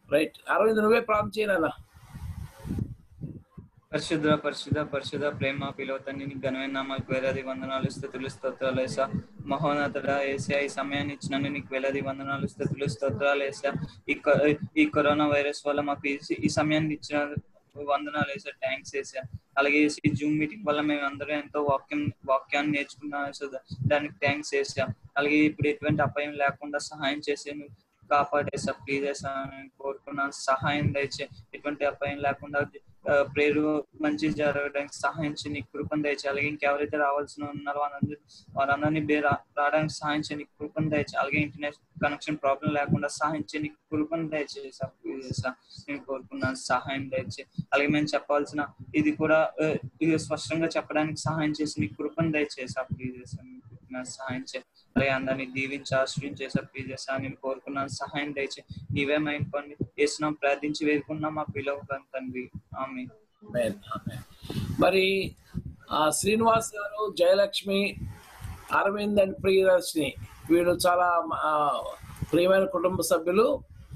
Right Arvind నువ్వే ప్రార్థన చేయనా పరిశుద్ధ పరిశుద్ధ పరిశుద్ధ ప్రేమ పిలవతండి నీకు ఘనమైన నామాలకు వేలాది వందనాలు స్థుతులు స్తోత్రాలు వేసా మహోన్నతుడ ఏసా ఈ సమయాన్ని ఇచ్చినందుకు నీకు వేలాది వందనాలు స్థుతులు స్తోత్రాలు వేసా ఈ కొ- ఈ కరోనా వైరస్ వల్ల మాకు ఈ- ఈ సమయాన్ని ఇచ్చిన వందనాలు వేసా థ్యాంక్స్ వేసా అలాగే ఈ జూమ్ మీటింగ్ వల్ల మేము అందరం ఎంతో వాక్యం వాక్యాన్ని నేర్చుకున్నాం వేసా దానికి థ్యాంక్స్ వేసా అలాగే ఇప్పుడు ఎటువంటి అపాయం లేకుండా సహాయం చేసే కాపాడేసా ప్లీజ్ వేసా నేను కోరుకున్నాను సహాయం దయచే ఎటువంటి అపాయం లేకుండా ప్రేరు మంచి జరగడానికి సహాయం చేయి నీకు కృపను దయచే అలాగే ఇంకెవరైతే రావాల్సిన ఉన్నారో వారందరూ వారందరినీ బే రా- రావడానికి సహాయం చేయి నీకు కృపను దయచే అలాగే ఇంటర్నెట్ కనెక్షన్ ప్రాబ్లం లేకుండా సహాయం చేయి నీకు కృపను దయచేసా ప్లీజ్ నేను కోరుకున్నాను సహాయం దయచే అలాగే మేము చెప్పాల్సిన ఇది కూడా ఆ, ఇది స్పష్టంగా చెప్పడానికి సహాయం చేసి నీకు కృపను దయచేసా ప్లీజ్ సహాయం చేయి అలాగే అందరినీ దీవించి ఆశ్రయించేసా ప్లీజ్ నేను కోరుకున్నాను సహాయం దయచే నీవే మైండ్ పండి చేసినాం ప్రార్థించి వేడుకున్నాం మా పిల్లలు తండ్రి ఆమె Amen, amen. మరి ఆ శ్రీనివాస్ గారు జయలక్ష్మి అరవింద్ అండ్ ప్రియదర్శిని వీళ్ళు చాలా ఆ, ప్రియమైన కుటుంబ సభ్యులు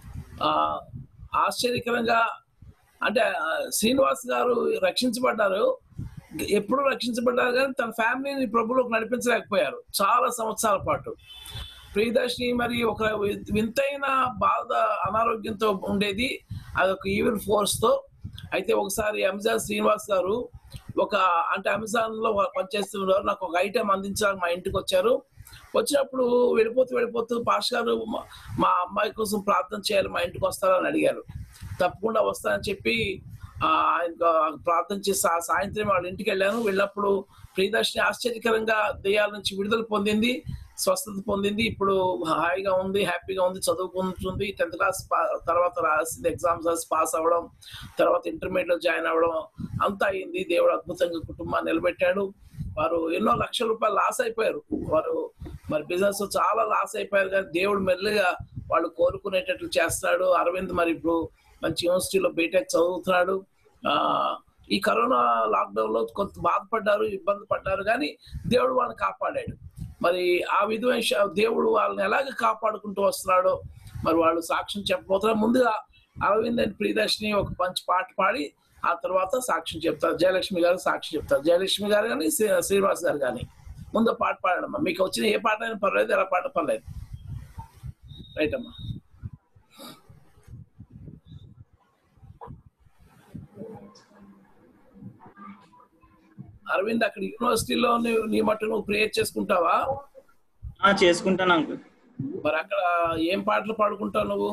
ఆ, ఆశ్చర్యకరంగా అంటే ఆ, శ్రీనివాస్ గారు రక్షించబడ్డారు ఎప్పుడు రక్షించబడ్డారు కానీ తన ఫ్యామిలీని ప్రభులోకి నడిపించలేకపోయారు చాలా సంవత్సరాల పాటు ప్రియదర్శిని మరి ఒక వి- వింతైన బాధ అనారోగ్యంతో ఉండేది అదొక ఈవెన్ ఫోర్స్ తో అయితే ఒకసారి అమెజాన్ శ్రీనివాస్ గారు ఒక అంటే అమెజాన్ లో పనిచేస్తున్నారు నాకు ఒక ఐటెం అందించడానికి మా ఇంటికి వచ్చారు వచ్చినప్పుడు వెళ్ళిపోతూ వెళ్ళిపోతూ పాష్ గారు మా- మా అమ్మాయి కోసం ప్రార్థన చేయాలి మా ఇంటికి వస్తారని అడిగారు తప్పకుండా వస్తానని చెప్పి ఆ, ఇంకా ప్రార్థన చేసి ఆ సాయంత్రం వాళ్ళ ఇంటికి వెళ్ళాను వెళ్ళినప్పుడు ప్రియదర్శిని ఆశ్చర్యకరంగా దెయ్యాల నుంచి విడుదల పొందింది స్వస్థత పొందింది ఇప్పుడు హాయిగా ఉంది హ్యాపీగా ఉంది చదువుకుంటుంది టెన్త్ క్లాస్ తర్వాత రాసింది ఎగ్జామ్స్ రాసి పాస్ అవ్వడం తర్వాత ఇంటర్మీడియట్ లో జాయిన్ అవ్వడం అంతా అయింది దేవుడు అద్భుతంగా కుటుంబాన్ని నిలబెట్టాడు వారు ఎన్నో లక్షల రూపాయలు లాస్ అయిపోయారు వారు మరి బిజినెస్ చాలా లాస్ అయిపోయారు కానీ దేవుడు మెల్లిగా వాళ్ళు కోరుకునేటట్లు చేస్తున్నాడు అరవింద్ మరి ఇప్పుడు మంచి యూనివర్సిటీలో బీటెక్ చదువుతున్నాడు ఆ ఈ కరోనా లాక్డౌన్ లో కొంత బాధపడ్డారు ఇబ్బంది పడ్డారు కానీ దేవుడు వాళ్ళని కాపాడాడు మరి ఆ విధమైన శ- దేవుడు వాళ్ళని ఎలాగ కాపాడుకుంటూ వస్తున్నాడో మరి వాళ్ళు సాక్ష్యం చెప్పబోతున్నారు ముందుగా అరవింద్ అండ్ ప్రియదర్శిని ఒక మంచి పాట పాడి ఆ తర్వాత సాక్ష్యం చెప్తారు జయలక్ష్మి గారు సాక్ష్యం చెప్తారు జయలక్ష్మి గారు కానీ శ్రీ- శ్రీనివాస్ గారు కానీ ముందు పాట పాడమ్మా మీకు వచ్చిన ఏ పాట అయినా పర్లేదు ఎలా పాట పర్లేదు రైట్ అమ్మా అరవింద్ అక్కడ యూనివర్సిటీలో నువ్వు నీ మట్టు నువ్వు ప్రేయర్ చేసుకుంటావా ఆ, చేసుకుంటాను అంకుల్ మరి అక్కడ ఏం పాటలు పాడుకుంటావు నువ్వు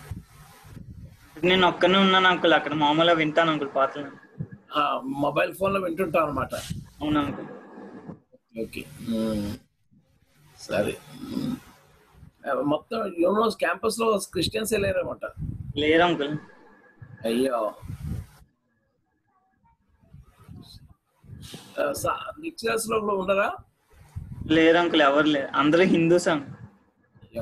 నేను ఒక్కనే ఉన్నాను అంకుల్ అక్కడ మామూలుగా వింటాను అంకుల్ పాటలు ఆ, మొబైల్ ఫోన్ లో వింటుంటావు అనమాట అవును అంకుల్ ఓకే మ్మ్. సరే మ్మ్. ఆ, మొత్తం యూనివర్స్ క్యాంపస్ లో క్రిస్టియన్స్ లేరన్నమాట లేరు అంకుల్ అయ్యో లెక్చరర్స్ లో కూడా ఉండరా లేరు అంకుల్ ఎవరు లేరు అందరూ హిందూస్ అంకుల్ అయ్యో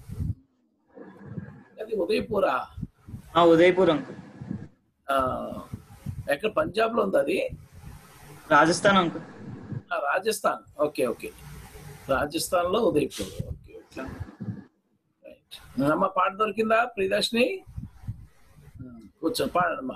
అది ఉదయపూరా ఆ ఉదయపూర్ అంకుల్ ఆ, ఎక్కడ పంజాబ్ లో ఉంది అది రాజస్థాన్ అంకుల్ ఆ, రాజస్థాన్ ఓకే ఓకే రాజస్థాన్ లో ఉదయపూర్ ఓకే ఓకే రైట్ అమ్మ పాట దొరికిందా ప్రియదర్శిని ఉమ్, కూర్చో పాడమ్మా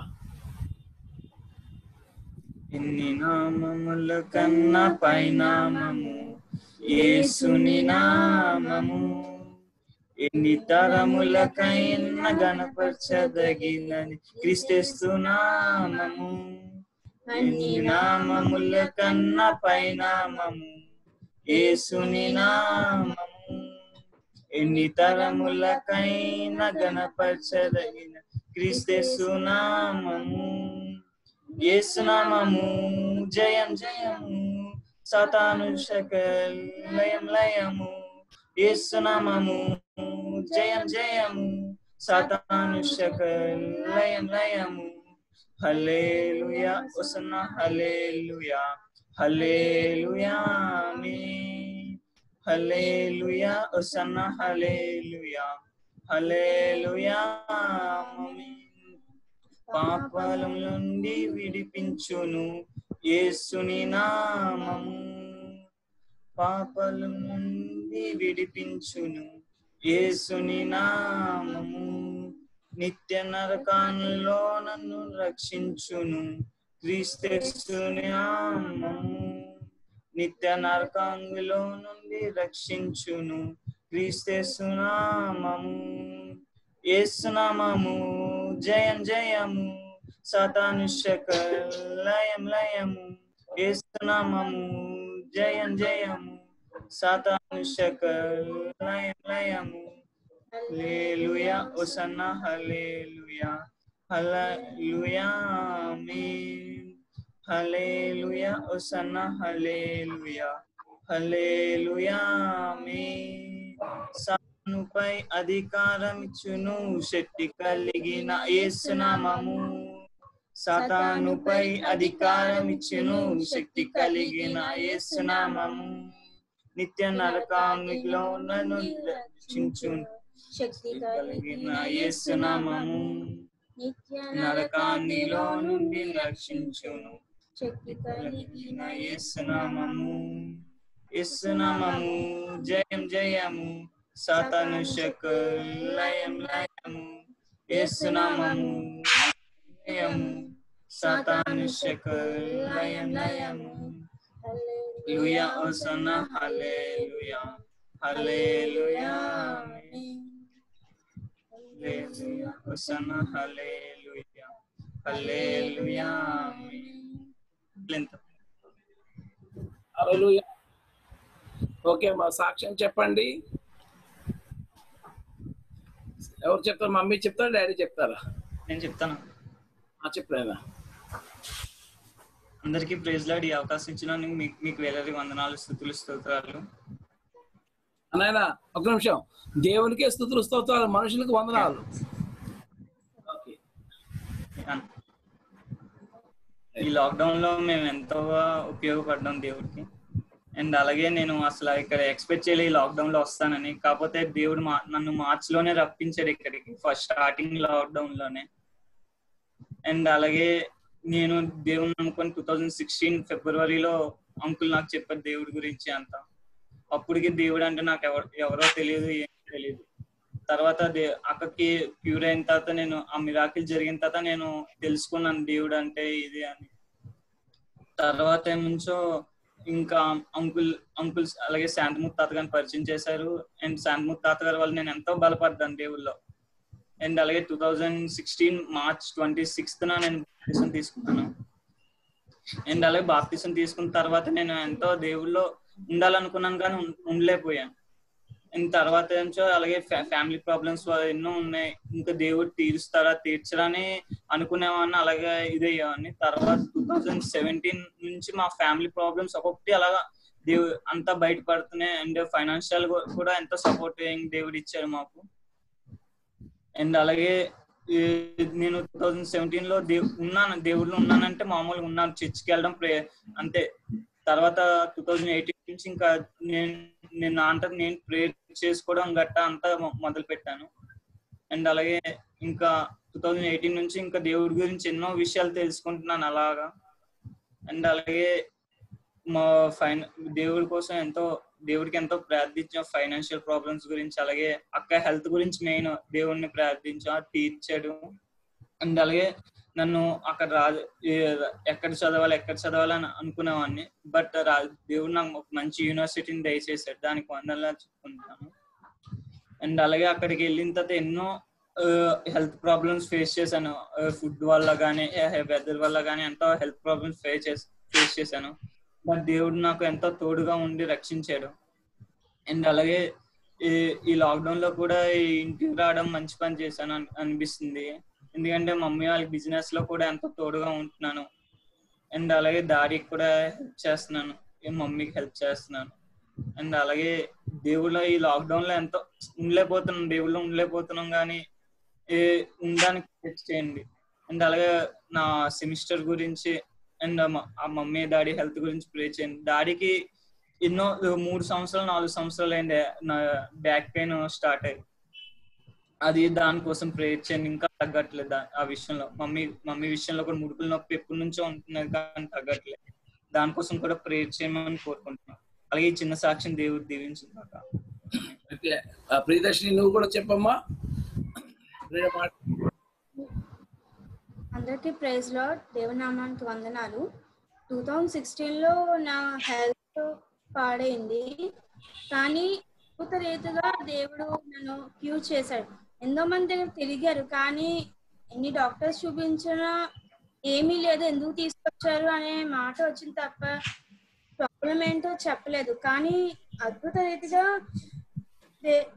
ఎన్ని నామముల కన్నా పైనామము యేసుని నామము ఎన్ని తరములకైనా గణపరచదగినది క్రిస్తు నామము ఎన్ని నామముల కన్నా పైనామము యేసుని నామము ఎన్ని తరములకైనా గణపరచదగిన క్రిస్తు నామము యేసునామము జయం జయము సతాను శకల్ లయం లయము యేసునామము జయం జయము సతాను శకల్ లయం లయము హల్లెలూయా ఒసన్న హల్లెలూయా హల్లెలూయా ఆమేన్ హల్లెలూయా ఒసన్న హల్లెలూయా హల్లెలూయా ఆమేన్ పాపాల నుండి విడిపించును యేసుని నామము పాపాల నుండి విడిపించును యేసుని నామము నిత్య నరకాల్లో నన్ను రక్షించును క్రీస్తేస్తుని నామము నిత్య నరకాంగులో నుండి రక్షించును క్రీస్తేస్తునామము ఏసునామము జయం జయము సాతాను లయం లయము ఏసునామము జయం జయము సాతాను లయం లయము హల్లెలూయా ఒసన్నా హల్లెలూయా హల్లెలూయా ఆమేన్ హల్లెలూయా ఒసన్నా హల్లెలూయా హల్లెలూయా ఆమేన్ సానుపై అధికారం ఇచ్చును శక్తి కలిగిన యేసునామము సాతానుపై అధికారం ఇచ్చును శక్తి కలిగిన యేసునామము నిత్య నరకామిలో నన్ను రక్షించును శక్తి కలిగిన యేసునామము నిత్య నరకాన్నిలో నుండి రక్షించును శక్తి కలిగిన యేసునామము యేసునామము జయం జయము సాతాను లయం లయము యేసునామము జయము సాతాను లయం లయము హల్లెలూయా ఓసన్నా హల్లెలూయా హల్లెలూయా హల్లెలూయా ఓసన్నా హల్లెలూయా హల్లెలూయా ఎంత హల్లెలూయా ఓకే మా సాక్ష్యం చెప్పండి ఎవరు చెప్తారు మమ్మీ చెప్తారా డాడీ చెప్తారా నేను చెప్తాను ఆ చెప్తారా అందరికీ ప్రైజ్ లాడ్ ఈ అవకాశం ఇచ్చినందుకు మీకు మీకు వేలాది వందనాలు స్థుతులు స్తోత్రాలు నాయన ఒక నిమిషం దేవునికే స్థుతులు స్తోత్రాలు మనుషులకు వందనాలు ఓకే అన్- ఈ లాక్డౌన్ లో మేము ఎంతో ఉపయోగపడ్డాం దేవుడికి అండ్ అలాగే నేను అసలు ఇక్కడ ఎక్స్పెక్ట్ చేయలే ఈ లాక్డౌన్ లో వస్తానని కాకపోతే దేవుడు మా నన్ను మార్చ్ లోనే రప్పించాడు ఇక్కడికి ఫస్ట్ స్టార్టింగ్ లాక్డౌన్ లోనే అండ్ అలాగే నేను దేవుని నమ్ముకొని టూ థౌజండ్ సిక్స్టీన్ ఫిబ్రవరిలో అంకుల్ నాకు చెప్పారు దేవుడి గురించి అంతా అప్పటికి దేవుడు అంటే నాకు ఎవరు ఎవరో తెలియదు ఏం తెలియదు తర్వాత దే- అక్కకి క్యూర్ అయిన తర్వాత నేను ఆ మిరాకిల్ జరిగిన తర్వాత నేను తెలుసుకున్నాను దేవుడు అంటే ఇది అని తర్వాత నుంచో ఇంకా అంకుల్ అంకుల్స్ అలాగే శాంతమూర్తి తాత గారిని పరిచయం చేశారు అండ్ శాంతమూర్తి తాత గారి వల్ల నేను ఎంతో బలపడ్డాను దేవుళ్ళో అండ్ అలాగే two thousand sixteen March twenty sixth నేను బాప్తిసం తీసుకున్నాను అండ్ అలాగే బాప్తిసం తీసుకున్న తర్వాత నేను ఎంతో దేవుళ్ళో ఉండాలనుకున్నాను కానీ ఉం- ఉండలేకపోయాను అండ్ తర్వాత నుంచో అలాగే ఫ్యామిలీ ప్రాబ్లమ్స్ ఎన్నో ఉన్నాయి ఇంకా దేవుడు తీరుస్తారా తీర్చరని అనుకునేవాడిని అలాగే ఇదయ్యేవాడిని తర్వాత టూ థౌజండ్ సెవెంటీన్ నుంచి మా ఫ్యామిలీ ప్రాబ్లమ్స్ ఒక్కొక్కటి అలాగా దేవు అంతా బయటపడుతున్నాయి అండ్ ఫైనాన్షియల్ కూడా ఎంతో సపోర్ట్ దేవుడు ఇచ్చారు మాకు అండ్ అలాగే ఈ నేను టూ థౌజండ్ సెవెంటీన్ లో దేవ్ ఉన్నాను దేవుళ్ళు ఉన్నానంటే మామూలుగా ఉన్నాను చర్చికి వెళ్ళడం ప్రే అంతే తర్వాత టూ థౌజండ్ ఎయిటీన్ నుంచి ఇంకా నేను నేను నా అంతట నేను ప్రేయర్ చేసుకోవడం గట్టా అంతా మొ- మొదలు పెట్టాను అండ్ అలాగే ఇంకా టూ థౌజండ్ ఎయిటీన్ నుంచి ఇంకా దేవుడి గురించి ఎన్నో విషయాలు తెలుసుకుంటున్నాను అలాగా అండ్ అలాగే మా ఫైన్ దేవుడి కోసం ఎంతో దేవుడికి ఎంతో ప్రార్థించాం ఫైనాన్షియల్ ప్రాబ్లమ్స్ గురించి అలాగే అక్క హెల్త్ గురించి మెయిన్ దేవుడిని ప్రార్థించాం అది తీర్చాడు అండ్ అలాగే నన్ను అక్కడ రాజు ఏ- ఎక్కడ చదవాలి ఎక్కడ చదవాలని అనుకునేవాడిని బట్ రా దేవుడు నాకు ఒక మంచి యూనివర్సిటీని దయచేశాడు దానికి వందలా చెప్పుకుంటాను అండ్ అలాగే అక్కడికి వెళ్ళిన తర్వాత ఎన్నో హెల్త్ ప్రాబ్లమ్స్ ఫేస్ చేశాను ఫుడ్ వల్ల కానీ వెదర్ వల్ల కానీ ఎంతో హెల్త్ ప్రాబ్లమ్స్ ఫేస్ చేసి ఫేస్ చేశాను బట్ దేవుడు నాకు ఎంతో తోడుగా ఉండి రక్షించాడు అండ్ అలాగే ఈ ఈ లాక్డౌన్ లో కూడా ఈ ఇంటికి రావడం మంచి పని చేశాను అని- అనిపిస్తుంది ఎందుకంటే మమ్మీ వాళ్ళకి బిజినెస్ లో కూడా ఎంతో తోడుగా ఉంటున్నాను అండ్ అలాగే దారికి కూడా హెల్ప్ చేస్తున్నాను ఈ మమ్మీకి హెల్ప్ చేస్తున్నాను అండ్ అలాగే దేవుళ్ళ ఈ లాక్డౌన్ లో ఎంతో ఉండలేకపోతున్నాం దేవుళ్ళు ఉండలేకపోతున్నాం కానీ ఏ ఉండడానికి హెల్ప్ చేయండి అండ్ అలాగే నా సెమిస్టర్ గురించి అండ్ ఆ మమ్మీ డాడీ హెల్త్ గురించి ప్రే చేయండి డాడీకి ఎన్నో మూడు సంవత్సరాలు నాలుగు సంవత్సరాలు అయింది నా బ్యాక్ పెయిన్ స్టార్ట్ అయ్యి అది దానికోసం ప్రేయర్ చేయండి ఇంకా తగ్గట్లేదు దా- ఆ విషయంలో మమ్మీ మమ్మీ విషయంలో కూడా ముడుకుల నొప్పి ఎప్పటి నుంచో ఉంటున్నది కానీ తగ్గట్లేదు దానికోసం కూడా ప్రేయర్ చేయమని కోరుకుంటున్నాను అలాగే ఈ చిన్న సాక్ష్యం దేవుడు దీవించుగాక ఓకే ఆ, ప్రియదర్శిని నువ్వు కూడా చెప్పమ్మా రెండు మాట అందరికీ ప్రైజ్ లో దేవనామానికి వందనాలు టూ థౌజండ్ సిక్స్టీన్లో నా హెల్త్ పాడైంది కానీ అద్భుత రీతిగా దేవుడు నన్ను క్యూర్ చేశాడు ఎంతో మంది దగ్గర తిరిగారు కానీ ఎన్ని డాక్టర్స్ చూపించినా ఏమీ లేదు ఎందుకు తీసుకొచ్చారు అనే మాట వచ్చింది తప్ప ప్రాబ్లం ఏంటో చెప్పలేదు కానీ అద్భుత రీతిగా దే-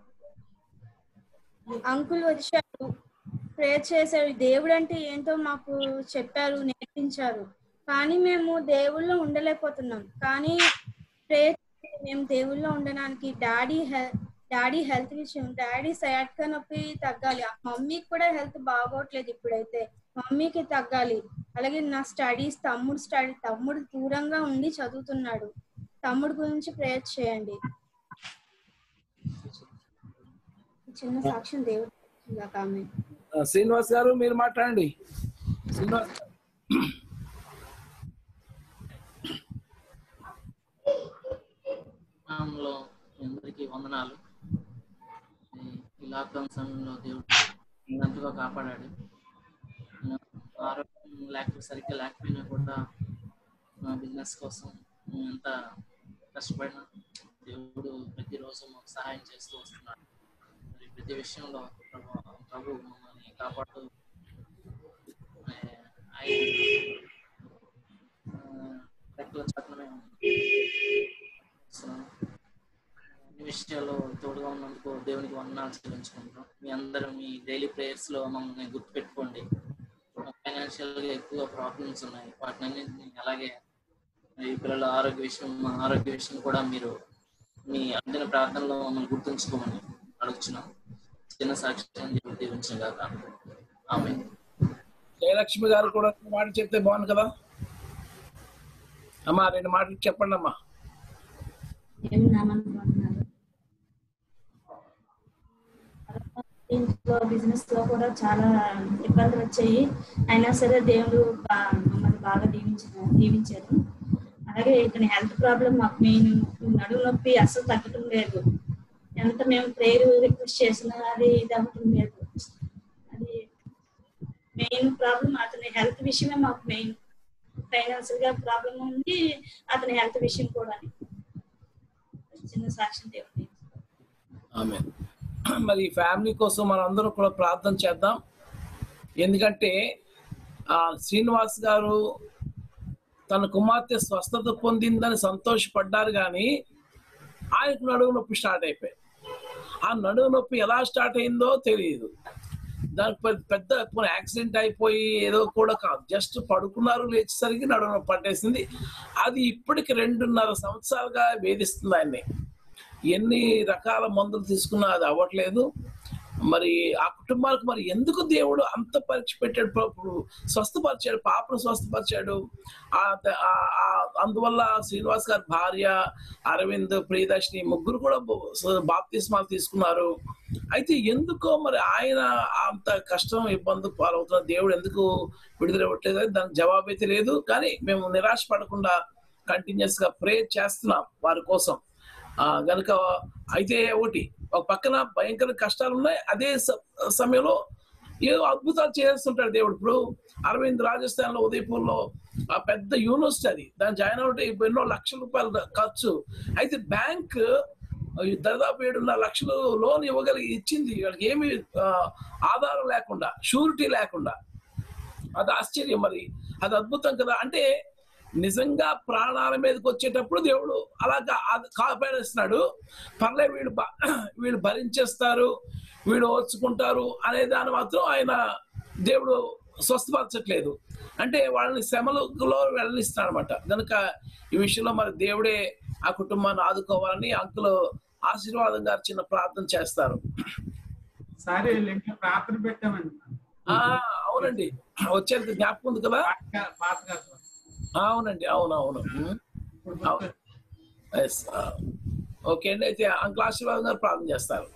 అంకుల్ వచ్చారు ప్రేయర్ చేశారు దేవుడు అంటే ఏంటో మాకు చెప్పారు నేర్పించారు కానీ మేము దేవుళ్ళో ఉండలేకపోతున్నాం కానీ ప్రేయర్ మేము దేవుళ్ళో ఉండడానికి డాడీ హెల్ డాడీ హెల్త్ విషయం డాడీ సయాట్గా నొప్పి తగ్గాలి మమ్మీకి కూడా హెల్త్ బాగోట్లేదు ఇప్పుడైతే మమ్మీకి తగ్గాలి అలాగే నా స్టడీస్ తమ్ముడు స్టడీ తమ్ముడు దూరంగా ఉండి చదువుతున్నాడు తమ్ముడు గురించి ప్రేయర్ చేయండి చిన్న సాక్ష్యం దేవుడు ఇలాగ ఆమె ఆ, శ్రీనివాస్ గారు మీరు మాట్లాడండి శ్రీనివాస్ గారు. నామంలో మీ అందరికీ వందనాలు ఈ- ఈ లాక్డౌన్ సమయంలో దేవుడు ఎంతగా కాపాడాడు నేను ఆరోగ్యం లేక సరిగ్గా లేకపోయినా కూడా నా బిజినెస్ కోసం నేను ఎంత కష్టపడినా దేవుడు ప్రతిరోజు మాకు సహాయం చేస్తూ వస్తున్నాడు మరి ప్రతి విషయంలో ప్రభు ప్రభు మమ్మల్ని కాపాడుతూ ఆ, ఆయన ఆ, రెక్కల చాటున మేము చేస్తున్నాను. అన్ని విషయాల్లో తోడుగా ఉన్నందుకు దేవునికి వందనాలు చెల్లించుకుంటాం మీ అందరూ మీ డైలీ ప్రేయర్స్ లో మమ్మల్ని గుర్తుపెట్టుకోండి ఫైనాన్షియల్ గా ఎక్కువ ప్రాబ్లమ్స్ ఉన్నాయి వాటిని అన్నింటినీ అలాగే ఈ పిల్లల ఆరోగ్య విషయం మా ఆరోగ్య విషయం కూడా మీరు మీ అందిన ప్రార్థనలో మమ్మల్ని గుర్తుంచుకోమని అడుగుతున్నాం చిన్న సాక్ష్యం దేవుడు దీవించిన గాక ఆమె జయలక్ష్మి గారు కూడా ఒక మాట చెప్తే బాగుంది కదా అమ్మా రెండు మాటలు చెప్పండి అమ్మా దేవుని నామానికి వందనాలు. ఇంట్లో బిజినెస్ లో కూడా చాలా ఇబ్బందులు వచ్చాయి అయినా సరే దేవుడు బా- మమ్మల్ని బాగా దీవించిన దీవించారు అలాగే ఇక్కడ హెల్త్ ప్రాబ్లం మాకు మెయిన్ నడుము నొప్పి అసలు తగ్గటం లేదు ఎంత మేము ప్రేయర్ రిక్వెస్ట్ చేసినా అది ఇది అవ్వటం లేదు అది మెయిన్ ప్రాబ్లం అతని హెల్త్ విషయమే మాకు మెయిన్ ఫైనాన్షియల్ గా ప్రాబ్లం ఉంది అతని హెల్త్ విషయం కూడా చిన్న సాక్ష్యం దేవుడి ఆమె మరి ఫ్యామిలీ కోసం మనం అందరం కూడా ప్రార్థన చేద్దాం ఎందుకంటే ఆ శ్రీనివాస్ గారు తన కుమార్తె స్వస్థత పొందిందని సంతోషపడ్డారు కానీ ఆయనకు నడుము నొప్పి స్టార్ట్ అయిపోయి ఆ నడుము నొప్పి ఎలా స్టార్ట్ అయిందో తెలియదు దానికి పెద్ద- పెద్ద పోనీ యాక్సిడెంట్ అయిపోయి ఏదో కూడా కాదు జస్ట్ పడుకున్నారు లేచేసరికి నడుము నొప్పి పట్టేసింది అది ఇప్పటికి రెండున్నర సంవత్సరాలుగా వేధిస్తుంది ఆయన్ని ఎన్ని రకాల మందులు తీసుకున్నా అది అవ్వట్లేదు మరి ఆ కుటుంబాలకు మరి ఎందుకు దేవుడు అంత పరీక్ష పెట్టాడు ఇప్పుడు స్వస్థపరిచాడు పాపను స్వస్థపరిచాడు ఆ ఆ- ఆ- అందువల్ల శ్రీనివాస్ గారి భార్య అరవింద్ ప్రియదర్శిని ముగ్గురు కూడా బాప్తిస్మాలు తీసుకున్నారు అయితే ఎందుకో మరి ఆయన అంత కష్టం ఇబ్బంది పాలవుతున్న దేవుడు ఎందుకు విడుదల ఇవ్వట్లేదు అని దానికి జవాబు అయితే లేదు కానీ మేము నిరాశ పడకుండా కంటిన్యూస్ గా ప్రే చేస్తున్నాం వారి కోసం ఆ గనుక అయితే ఒకటి ఒక పక్కన భయంకర కష్టాలు ఉన్నాయి అదే స- సమయంలో ఏదో అద్భుతాలు చేస్తుంటాడు దేవుడు ఇప్పుడు అరవింద్ రాజస్థాన్ లో ఉదయపూర్ లో ఆ పెద్ద యూనివర్సిటీ అది దాని జాయిన్ అవుతే ఎన్నో లక్షల రూపాయలు ఖర్చు అయితే బ్యాంక్ దాదాపు ఏడున్నర లక్షలు లోన్ ఇవ్వగలిగి ఇచ్చింది వీళ్ళకి ఏమి ఆ, ఆధారం లేకుండా షూరిటీ లేకుండా అది ఆశ్చర్యం మరి అది అద్భుతం కదా అంటే నిజంగా ప్రాణాల మీదకి వచ్చేటప్పుడు దేవుడు అలాగా ఆ- కాపాడేస్తున్నాడు పర్లే వీళ్ళు బ- వీళ్ళు భరించేస్తారు వీళ్ళు ఓర్చుకుంటారు అనే దాన్ని మాత్రం ఆయన దేవుడు స్వస్థపరచట్లేదు అంటే వాళ్ళని శ్రమలలో వెళ్ళనిస్తాడు అనమాట కనుక ఈ విషయంలో మరి దేవుడే ఆ కుటుంబాన్ని ఆదుకోవాలని అంకులు ఆశీర్వాదం గారు చిన్న ప్రార్థన చేస్తారు సరే లింక్ ప్రార్థన పెట్టామండి ఆ అవునండి వచ్చేది జ్ఞాపకం ఉంది కదా పాత పాత కాదు. ఆ, అవునండి అవును అవును ఉమ్. ఇప్పుడు అవును. Yes, ఆ. ఓకే అండి అయితే అంకుల్ ఆశీర్వాదం గారు ప్రార్థన చేస్తారు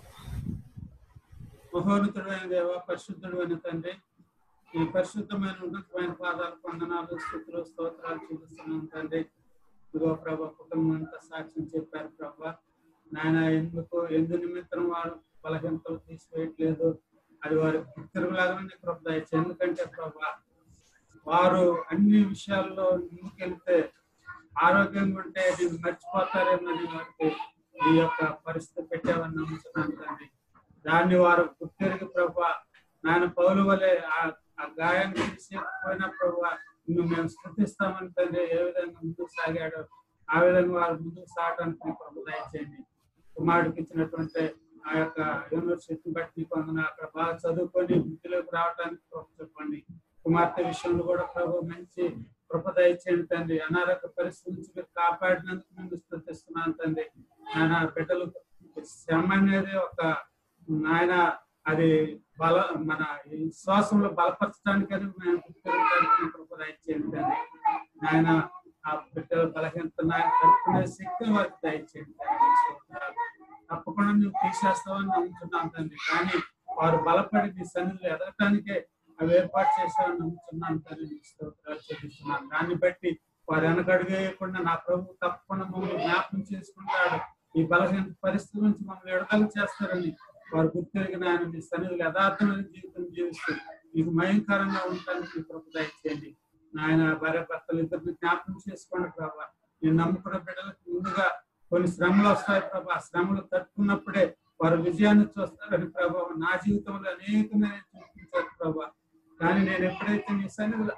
మహోన్నతుడైన దేవ పరిశుద్ధుడైన తండ్రి ఈ పరిశుద్ధమైన ఉన్నతమైన పాదాలు వందనాలు స్థుతులు స్తోత్రాలు చూపిస్తున్నాం తండ్రి ఇదిగో ప్రభా కుటుంబం అంతా సాక్ష్యం చెప్పారు ప్రభా నాయన ఎందుకు ఎందు నిమిత్తం వారు బలహీనతలు తీసివేయట్లేదు అది వారి తిరుగులాగానే కృప దయచేసి ఎందుకంటే ప్రభా వారు అన్ని విషయాల్లో ముందుకెళ్తే ఆరోగ్యంగా ఉంటే నేను మర్చిపోతారేమని వారికి ఈ యొక్క పరిస్థితి పెట్టామని నమ్ముతున్నాను తండ్రి దాన్ని వారు గుర్తిరిగి ప్రభా నాయన పౌలు వలె ఆ ఆ గాయాన్ని తీసేకపోయినా ప్రభా నిన్ను మేము స్థుతిస్తామని తండ్రి ఏ విధంగా ముందుకు సాగాడో ఆ విధంగా వారు ముందుకు సాగడానికి మీ ప్రభు దయచేయండి కుమారుడికి ఇచ్చినటువంటి ఆ యొక్క యూనివర్సిటీ బట్టి నీకు వందనాలు. అక్కడ బాగా చదువుకొని వృద్ధిలోకి రావడానికి ప్రభు చెప్పండి కుమార్తె విషయంలో కూడా ప్రభు మంచి కృప దయచేయండి తండ్రి అనారోగ్య పరిస్థితి నుంచి మీరు కాపాడినందుకు మేము స్థుతిస్తున్నాను తండ్రి ఆయన బిడ్డలు శ్రమ అనేది ఒక ఆయన అది బల మన ఈ విశ్వాసంలో బలపరచడానికి అని మేము గుర్తించడానికి కృప దయచేయండి తండ్రి ఆయన ఆ బిడ్డల బలహీనత ఆయన తట్టుకునే శక్తిని వారికి దయచేయండి తండ్రి స్తోత్రాలు. తప్పకుండా నువ్వు తీసేస్తావని నమ్ముతున్నాను తండ్రి కానీ వారు బలపడి నీ సన్నిధిలో ఎదగటానికే అవి ఏర్పాటు చేశామని నమ్ముతున్నాను తండ్రి నీకు స్తోత్రాలు చెల్లిస్తున్నాను దాన్ని బట్టి వారు వెనకడుగేయకుండా నా ప్రభు తప్పకుండా మమ్మల్ని జ్ఞాపకం చేసుకుంటాడు ఈ బలహీన పరిస్థితి నుంచి మమ్మల్ని విడుదల చేస్తారని వారు గుర్తిరిగిన ఆయన మీ సన్నిధిలో యథార్థమైన జీవితం జీవిస్తూ మీకు భయంకరంగా ఉండటానికి మీ ప్రభు దయచేయండి నాయన భార్య భర్తలు ఇద్దరిని జ్ఞాపకం చేసుకోండి ప్రభా నేను నమ్ముకున్న బిడ్డలకు ముందుగా కొన్ని శ్రమలు వస్తాయి ప్రభా ఆ శ్రమలు తట్టుకున్నప్పుడే వారు విజయాన్ని చూస్తారని ప్రభావ నా జీవితంలో అనేకమైన చూపించారు ప్రభా కానీ నేను ఎప్పుడైతే నీ సన్నిధిలో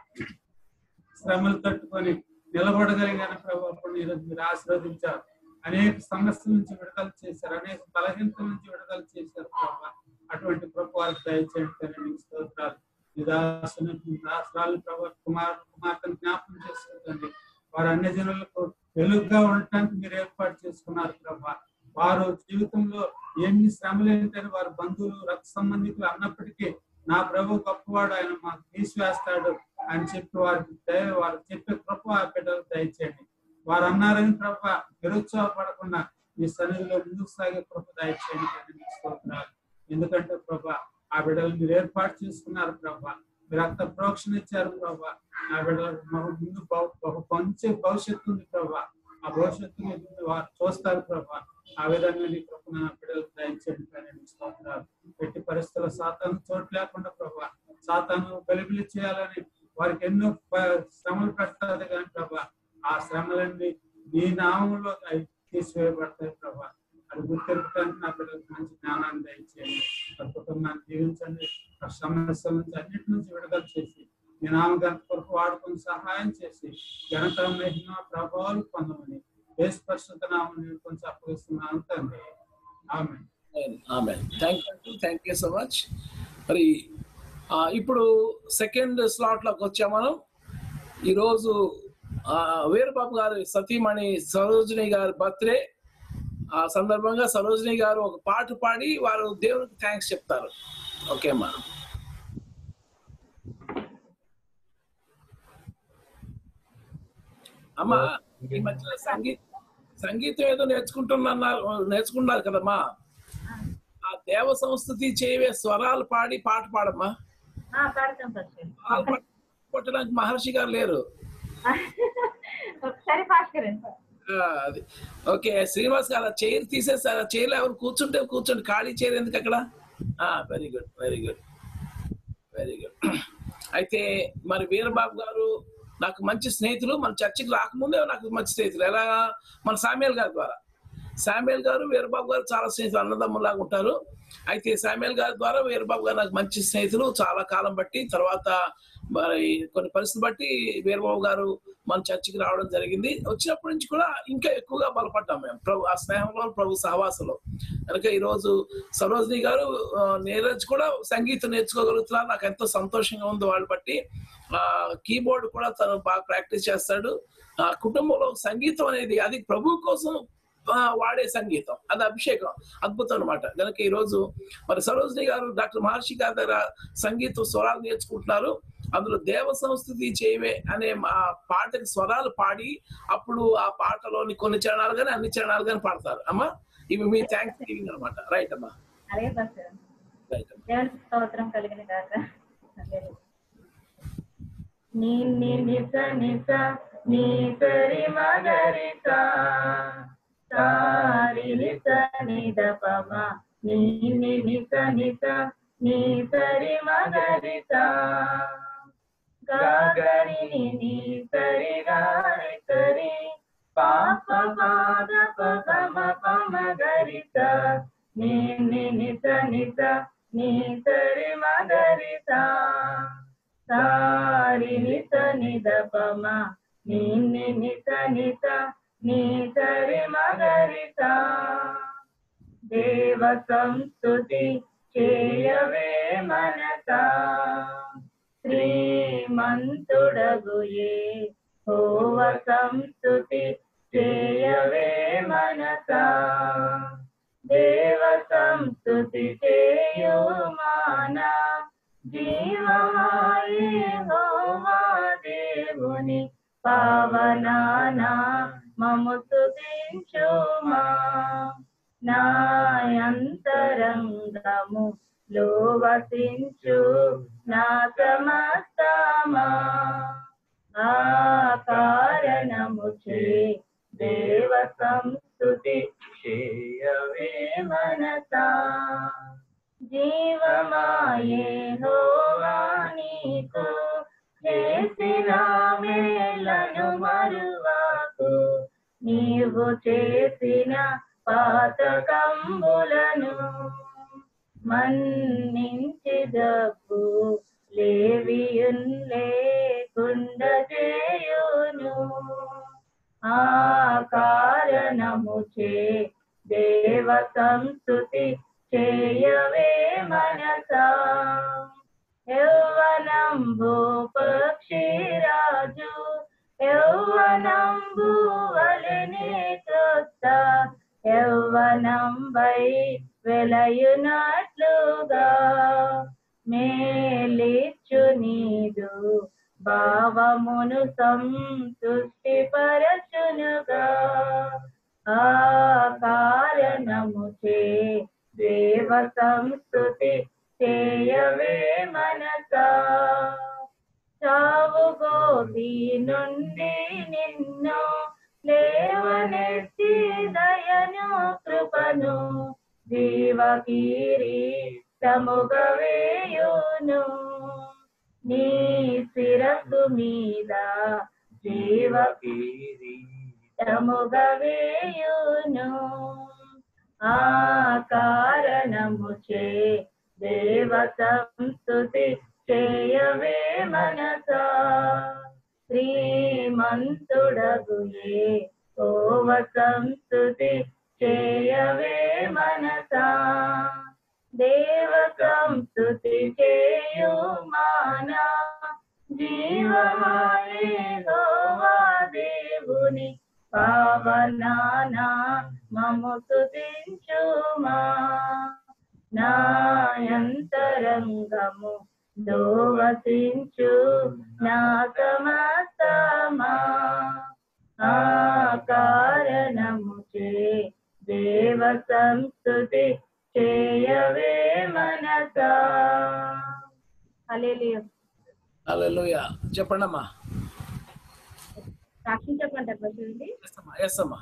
శ్రమలు తట్టుకొని నిలబడగలిగాను ప్రభు అప్పుడు ఈరోజు మీరు ఆశీర్వదించారు అనేక సమస్యల నుంచి విడుదల చేశారు అనేక బలహీనతల నుంచి విడుదల చేశారు ప్రభు అటువంటి ప్రభు వారికి దయచేయండి తండ్రి, మీకు స్తోత్రాలు నిదాసన దాసరాలు ప్రభు కుమార్ కుమార్తెను జ్ఞాపకం చేసుకోండి వారు అన్ని జనులకు వెలుగుగా ఉండటానికి మీరు ఏర్పాటు చేసుకున్నారు ప్రభా వారు జీవితంలో ఎన్ని శ్రమలు ఏంటని వారి బంధువులు రక్త సంబంధికులు అన్నప్పటికీ నా ప్రభు గొప్పవాడు ఆయన మాకు తీసివేస్తాడు అని చెప్పి వారికి దయ వారు చెప్పే కృప ఆ బిడ్డలకు దయచేయండి వారు అన్నారని ప్రభ నిరుత్సాహపడకుండా మీ సన్నిధిలో ముందుకు సాగే కృప దయచేయండి తండ్రి, మీకు స్తోత్రాలు ఎందుకంటే ప్రభ ఆ బిడ్డలు మీరు ఏర్పాటు చేసుకున్నారు ప్రభ మీరు రక్త ప్రోక్షణ ఇచ్చారు ప్రభా ఆ బిడ్డలకు మాకు ముందు బహు- బహు మంచి భవిష్యత్తు ఉంది ప్రభా ఆ భవిష్యత్తుని ఎదురు వారు చూస్తారు ప్రభా ఆ విధంగా నీ కృపను నా బిడ్డలకు దయచేయండి కానీ నీ స్తోత్రాలు ఎట్టి పరిస్థితుల్లో సాతాను చోటు లేకుండా ప్రభా సాతాను వెలుగులు చేయాలని వారికి ఎన్నో ప- శ్రమలు పెడతారు కానీ ప్రభా ఆ శ్రమలన్నీ నీ నామంలో అవి తీసివేయబడతాయి ప్రభా అది గుర్తించడానికి నా బిడ్డలకు మంచి జ్ఞానాన్ని దయచేయండి ఆ కుటుంబాన్ని దీవించండి ఆ సమస్యల నుంచి అన్నిటి నుంచి విడుదల చేసి మీ నామగంత కొరకు వాడుకొని సహాయం చేసి ఘనత మహిమ ప్రభావాలు పొందమని దేశ పరిశుద్ధ నామం కొంచెం అప్పగిస్తున్నాను తండ్రి ఆమె ఆమె thank you thank you so much మరి ఆ, ఇప్పుడు సెకండ్ స్లాట్ లోకి వచ్చాం మనం ఈరోజు ఆ, వీరబాబు గారి సతీమణి సరోజిని గారి బర్త్డే ఆ సందర్భంగా సరోజిని గారు ఒక పాట పాడి వారు దేవునికి థ్యాంక్స్ చెప్తారు ఓకే అమ్మా అమ్మా ఈ మధ్య సంగీత సంగీతం ఏదో నేర్చుకుంటున్నారు నేర్చుకున్నారు కదమ్మా ఆ దేవ సంస్కృతి చేయవే స్వరాలు పాడి పాట పాడమ్మా పాడతాం ఫస్ట్ స్వరాలు పాడి కొట్టడానికి మహర్షి గారు లేరు ఒకసారి ఫాస్ట్ కరండి ఆ, అది ఓకే శ్రీనివాస్ గారు ఆ చైర్ తీసేసారు ఆ చైర్లో ఎవరు కూర్చుంటే కూర్చోండి ఖాళీ చైర్ ఎందుకు అక్కడ very good very good very good అయితే మరి వీరబాబు గారు నాకు మంచి స్నేహితులు మన చర్చికి రాకముందే నాకు మంచి స్నేహితులు ఎలా మన సామ్యాల్ గారి ద్వారా సామ్యాల్ గారు వీరబాబు గారు చాలా స్నేహితులు అన్నదమ్ములాగా ఉంటారు అయితే సామ్యాల్ గారి ద్వారా వీరబాబు గారు నాకు మంచి స్నేహితులు చాలా కాలం బట్టి తర్వాత మరి కొన్ని పరిస్థితులు బట్టి వీరబాబు గారు మన చర్చికి రావడం జరిగింది వచ్చినప్పటి నుంచి కూడా ఇంకా ఎక్కువగా బలపడ్డాం మేము ప్రభు ఆ స్నేహంలో ప్రభు సహవాసంలో కనుక ఈరోజు సరోజిని గారు ఆ, నీరజ్ కూడా సంగీతం నేర్చుకోగలుగుతున్నారు నాకు ఎంతో సంతోషంగా ఉంది వాళ్ళు బట్టి ఆ కీబోర్డ్ కూడా తను బాగా ప్రాక్టీస్ చేస్తాడు ఆ కుటుంబంలో సంగీతం అనేది అది ప్రభు కోసం ఆ, వాడే సంగీతం అది అభిషేకం అద్భుతం అనమాట కనుక ఈ రోజు మరి సరోజిని గారు డాక్టర్ మహర్షి గారి దగ్గర సంగీతం స్వరాలు నేర్చుకుంటున్నారు అందులో దేవ సంస్కృతి చేయవే అనే ఆ పాటకి స్వరాలు పాడి అప్పుడు ఆ పాటలోని కొన్ని చరణాలు కానీ అన్ని చరణాలు కానీ పాడతారు అమ్మా ఇవి మీ థ్యాంక్స్ గివింగ్ అనమాట రైట్ అమ్మా అలాగే ఫస్ట్ రైట్ అమ్మా దేవునికి స్తోత్రం కలిగిన కాక నీ ని నిస నిస నీ సరి మగరిస సారి నిస నిద పమ నీ ని నిస నిస నీ సరి మగరిస గాగరిని నీ సరి గారి సరి పాప పాద పమ పమ గరిత నీ ని నిత నిత నీ సరి మగరిత సారి నిత నిద పమ నీ ని నిత నిత నీ సరి మగరిత దేవ సంస్తుతి చేయవే మనస శ్రీమంతుడగు ఏ హోవ సంస్తుతి చేయవే మనస దేవ సంస్తుతి చేయు మాన జీవమాయే హోవా దేవుని పావనానా మము స్తుతించుమా నాయంతరంగము లో వసించు నా సమస్తమా ఆ కారణము చే దేవ సంస్థుతి చేయవే మనసా జీవమాయే హోవా నీకు చేసిన మేలను మరువాకు నీవు చేసిన పాతకంబులను మన్నించి దబ్బు లేవియున్ లేకుండ చేయును ఆ కారణము చే దేవ సంస్థుతి చేయవే మనసా యౌవనంబు పక్షిరాజు యౌవనంబు వలనే క్రొత్త యౌవనంబై వెలయునట్లుగా మేలిచ్చు నీదు భావమును సంతుష్టి పరచునుగా ఆ కారణము చే దేవ సంస్థుతి చేయవే మనసా చావు గోది నుండి నిన్ను లేవనెత్తి దయను కృపను జీవకీరి తముగవేయును నీ శిరస్సు మీద జీవకీరి తముగవేయును ఆ కారణము చే దేవ సంస్థుతి చేయవే మనసా శ్రీమంతుడగు ఏ ఓవ సంస్థుతి చేయవే మనసా దేవ సంస్థుతి చేయు మానా జీవమాయే గోవా దేవుని పావనానా మము స్తుతించుమా నాయంతరంగము దోవసించు నా సమస్తమా ఆ కారణము చే దేవ సంస్థుతి చేయవే మనసా హల్లెలూయా హల్లెలూయా చెప్పండి అమ్మా సాక్ష్యం చెప్పండి చూడండి ఎస్ అమ్మా ఎస్ అమ్మా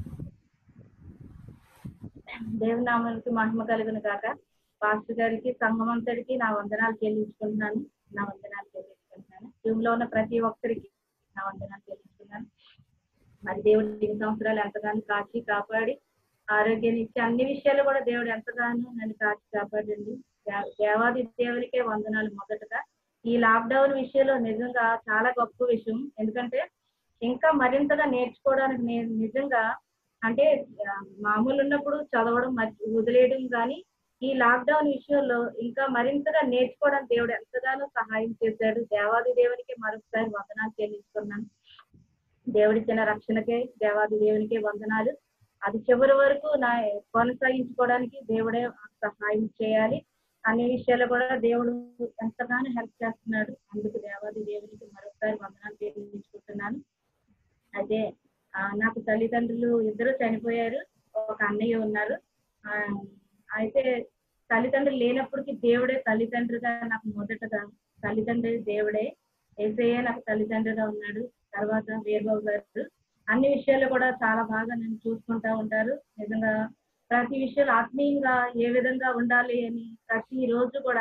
దేవుని నామానికి మహిమ కలుగును కాక పాస్టర్ గారికి సంఘం అంతటికి నా వందనాలు చెల్లించుకుంటున్నాను నా వందనాలు చెల్లించుకుంటున్నాను రూమ్ లో ఉన్న ప్రతి ఒక్కరికి నా వందనాలు చెల్లించుకున్నాను మరి దేవుడు ఎన్ని సంవత్సరాలు ఎంతగానో కాచి కాపాడి ఆరోగ్యం ఇచ్చి అన్ని విషయాలు కూడా దేవుడు ఎంతగానో నన్ను కాచి కాపాడండి దే- దేవాది దేవునికే వందనాలు మొదటగా ఈ లాక్డౌన్ విషయంలో నిజంగా చాలా గొప్ప విషయం ఎందుకంటే ఇంకా మరింతగా నేర్చుకోవడానికి నేను నిజంగా అంటే ఆ, మామూలు ఉన్నప్పుడు చదవడం మర్చి వదిలేయడం కానీ ఈ లాక్డౌన్ విషయంలో ఇంకా మరింతగా నేర్చుకోవడానికి దేవుడు ఎంతగానో సహాయం చేశాడు దేవాది దేవునికి మరొకసారి వందనాలు చెల్లించుకున్నాను దేవుడిచ్చిన రక్షణకే దేవాది దేవునికే వందనాలు అది చివరి వరకు నా కొనసాగించుకోవడానికి దేవుడే సహాయం చేయాలి అన్ని విషయాలు కూడా దేవుడు ఎంతగానో హెల్ప్ చేస్తున్నాడు అందుకు దేవాది దేవునికి మరొకసారి వందనాలు చెల్లించుకుంటున్నాను అయితే ఆ, నాకు తల్లిదండ్రులు ఇద్దరు చనిపోయారు ఒక అన్నయ్య ఉన్నారు ఆ, అయితే తల్లిదండ్రులు లేనప్పటికీ దేవుడే తల్లిదండ్రులుగా నాకు మొదటగా తల్లిదండ్రి దేవుడే ఏసయ్య నాకు తల్లిదండ్రిగా ఉన్నాడు తర్వాత వీరబాబు గారు అన్ని విషయాలు కూడా చాలా బాగా నన్ను చూసుకుంటా ఉంటారు నిజంగా ప్రతి విషయాలు ఆత్మీయంగా ఏ విధంగా ఉండాలి అని ప్రతి రోజు కూడా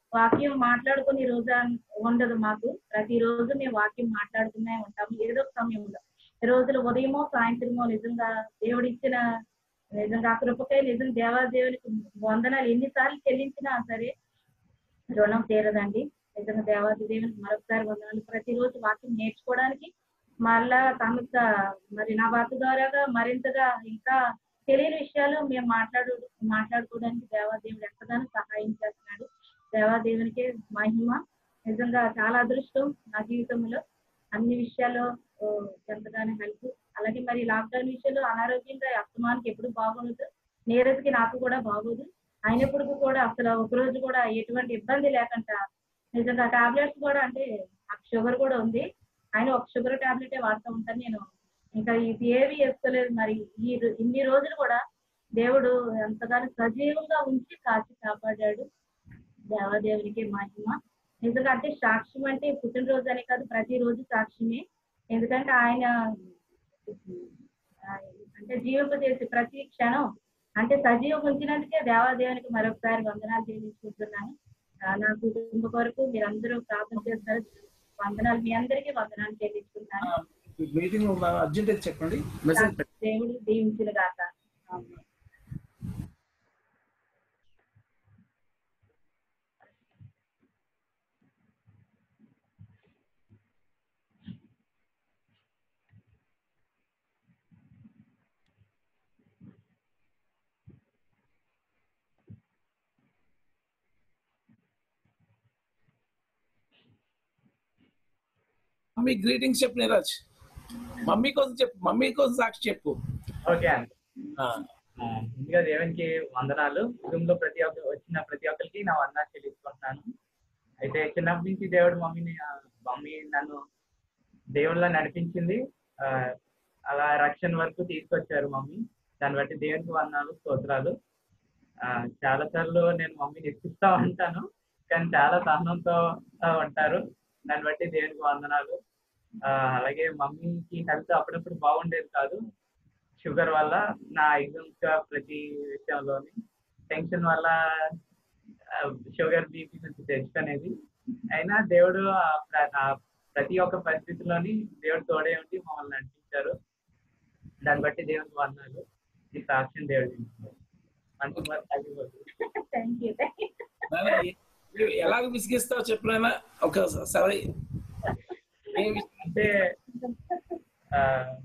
వాక్యం మాట్లాడుకునే రోజు అన్- ఉండదు మాకు ప్రతిరోజు మేము వాక్యం మాట్లాడుతూనే ఉంటాము ఏదో ఒక సమయంలో ఈ రోజులు ఉదయమో సాయంత్రమో నిజంగా దేవుడు ఇచ్చిన నిజంగా ఆ కృపకై నిజం దేవాదేవునికి వందనాలు ఎన్నిసార్లు చెల్లించినా సరే రుణం తీరదండి నిజంగా దేవాది దేవునికి మరొకసారి వందనాలు ప్రతిరోజు వాక్యం నేర్చుకోవడానికి మళ్ళా తమత మరి నా భర్త ద్వారాగా మరింతగా ఇంకా తెలియని విషయాలు మేము మాట్లాడు మాట్లాడుకోవడానికి దేవాదేవుడు ఎంతగానో సహాయం చేస్తున్నాడు దేవాదేవునికి మహిమ నిజంగా చాలా అదృష్టం నా జీవితంలో అన్ని విషయాల్లో ఓ, ఎంతగానో హెల్ప్ అలాగే మరి లాక్డౌన్ విషయంలో అనారోగ్యంగా అస్తమానికి ఎప్పుడు బాగోదు నీరజ్కి నాకు కూడా బాగోదు అయినప్పటికీ కూడా అసలు ఒక రోజు కూడా ఎటువంటి ఇబ్బంది లేకుండా నిజంగా టాబ్లెట్స్ కూడా అంటే నాకు షుగర్ కూడా ఉంది ఆయన ఒక షుగర్ టాబ్లెటే వాడుతూ ఉంటాను నేను ఇంకా ఇది ఏవి వేసుకోలేదు మరి ఈ రో- ఇన్ని రోజులు కూడా దేవుడు ఎంతగానో సజీవంగా ఉంచి కాచి కాపాడాడు దేవదేవునికి మహిమ నిజంగా అంటే సాక్ష్యం అంటే పుట్టినరోజు అనే కాదు ప్రతిరోజు సాక్ష్యమే ఎందుకంటే ఆయన ఆ, అంటే జీవింపజేసి ప్రతి క్షణం అంటే సజీవం ఉంచినందుకే దేవాదేవునికి మరొకసారి వందనాలు చెల్లించుకుంటున్నాను ఆ, నా కుటుంబ కొరకు మీరందరూ ప్రార్థన చేస్తారు వందనాలు మీ అందరికీ వందనాలు చెల్లించుకుంటున్నాను మీటింగ్ అర్జెంట్ అయితే చెప్పండి మెసేజ్ పెట్టండి దేవుడు దీవించిన గాక ఆమేన్. మమ్మీ గ్రీటింగ్స్ చెప్పు నీరజ్ మమ్మీ కోసం చెప్పు మమ్మీ కోసం సాక్షి చెప్పు ఓకే అండి ఆ, ఆ, ముందుగా దేవునికి వందనాలు రూమ్ లో ప్రతి ఒక్క వచ్చిన ప్రతి ఒక్కరికి నా వందనాలు చెల్లించుకుంటున్నాను అయితే చిన్నప్పటి నుంచి దేవుడు మమ్మీని ఆ, మమ్మీ నన్ను దేవుళ్ళ నడిపించింది ఆ, అలా రక్షణ వరకు తీసుకొచ్చారు మమ్మీ దాన్ని బట్టి దేవునికి వందనాలు స్తోత్రాలు ఆ, చాలా సార్లు నేను మమ్మీని ఇప్పిస్తా ఉంటాను కానీ చాలా సహనంతో ఆ, ఉంటారు దాన్ని బట్టి దేవునికి వందనాలు ఆ, అలాగే మమ్మీకి హెల్త్ అప్పుడప్పుడు బాగుండేది కాదు షుగర్ వల్ల నా ఎగ్జామ్స్ ప్రతి విషయంలోని టెన్షన్ వల్ల షుగర్ బీపీ నుంచి తెచ్చుకునేది అయినా దేవుడు ఆ ప్ర- ఆ ప్రతి ఒక్క పరిస్థితిలోని దేవుడు తోడే ఉండి మమ్మల్ని నడిపించారు దాన్ని బట్టి దేవునికి వందనాలు ఈ సాక్ష్యం దేవుడు ఇచ్చారు. మనసు మరి తగ్గిపోతుంది థ్యాంక్ యూ థ్యాంక్ యూ నాన్న, ఏ- ఎలాగ విసిగిస్తావు చెప్పినైనా ఒక సరే ఏం విసి- అంటే ఆ,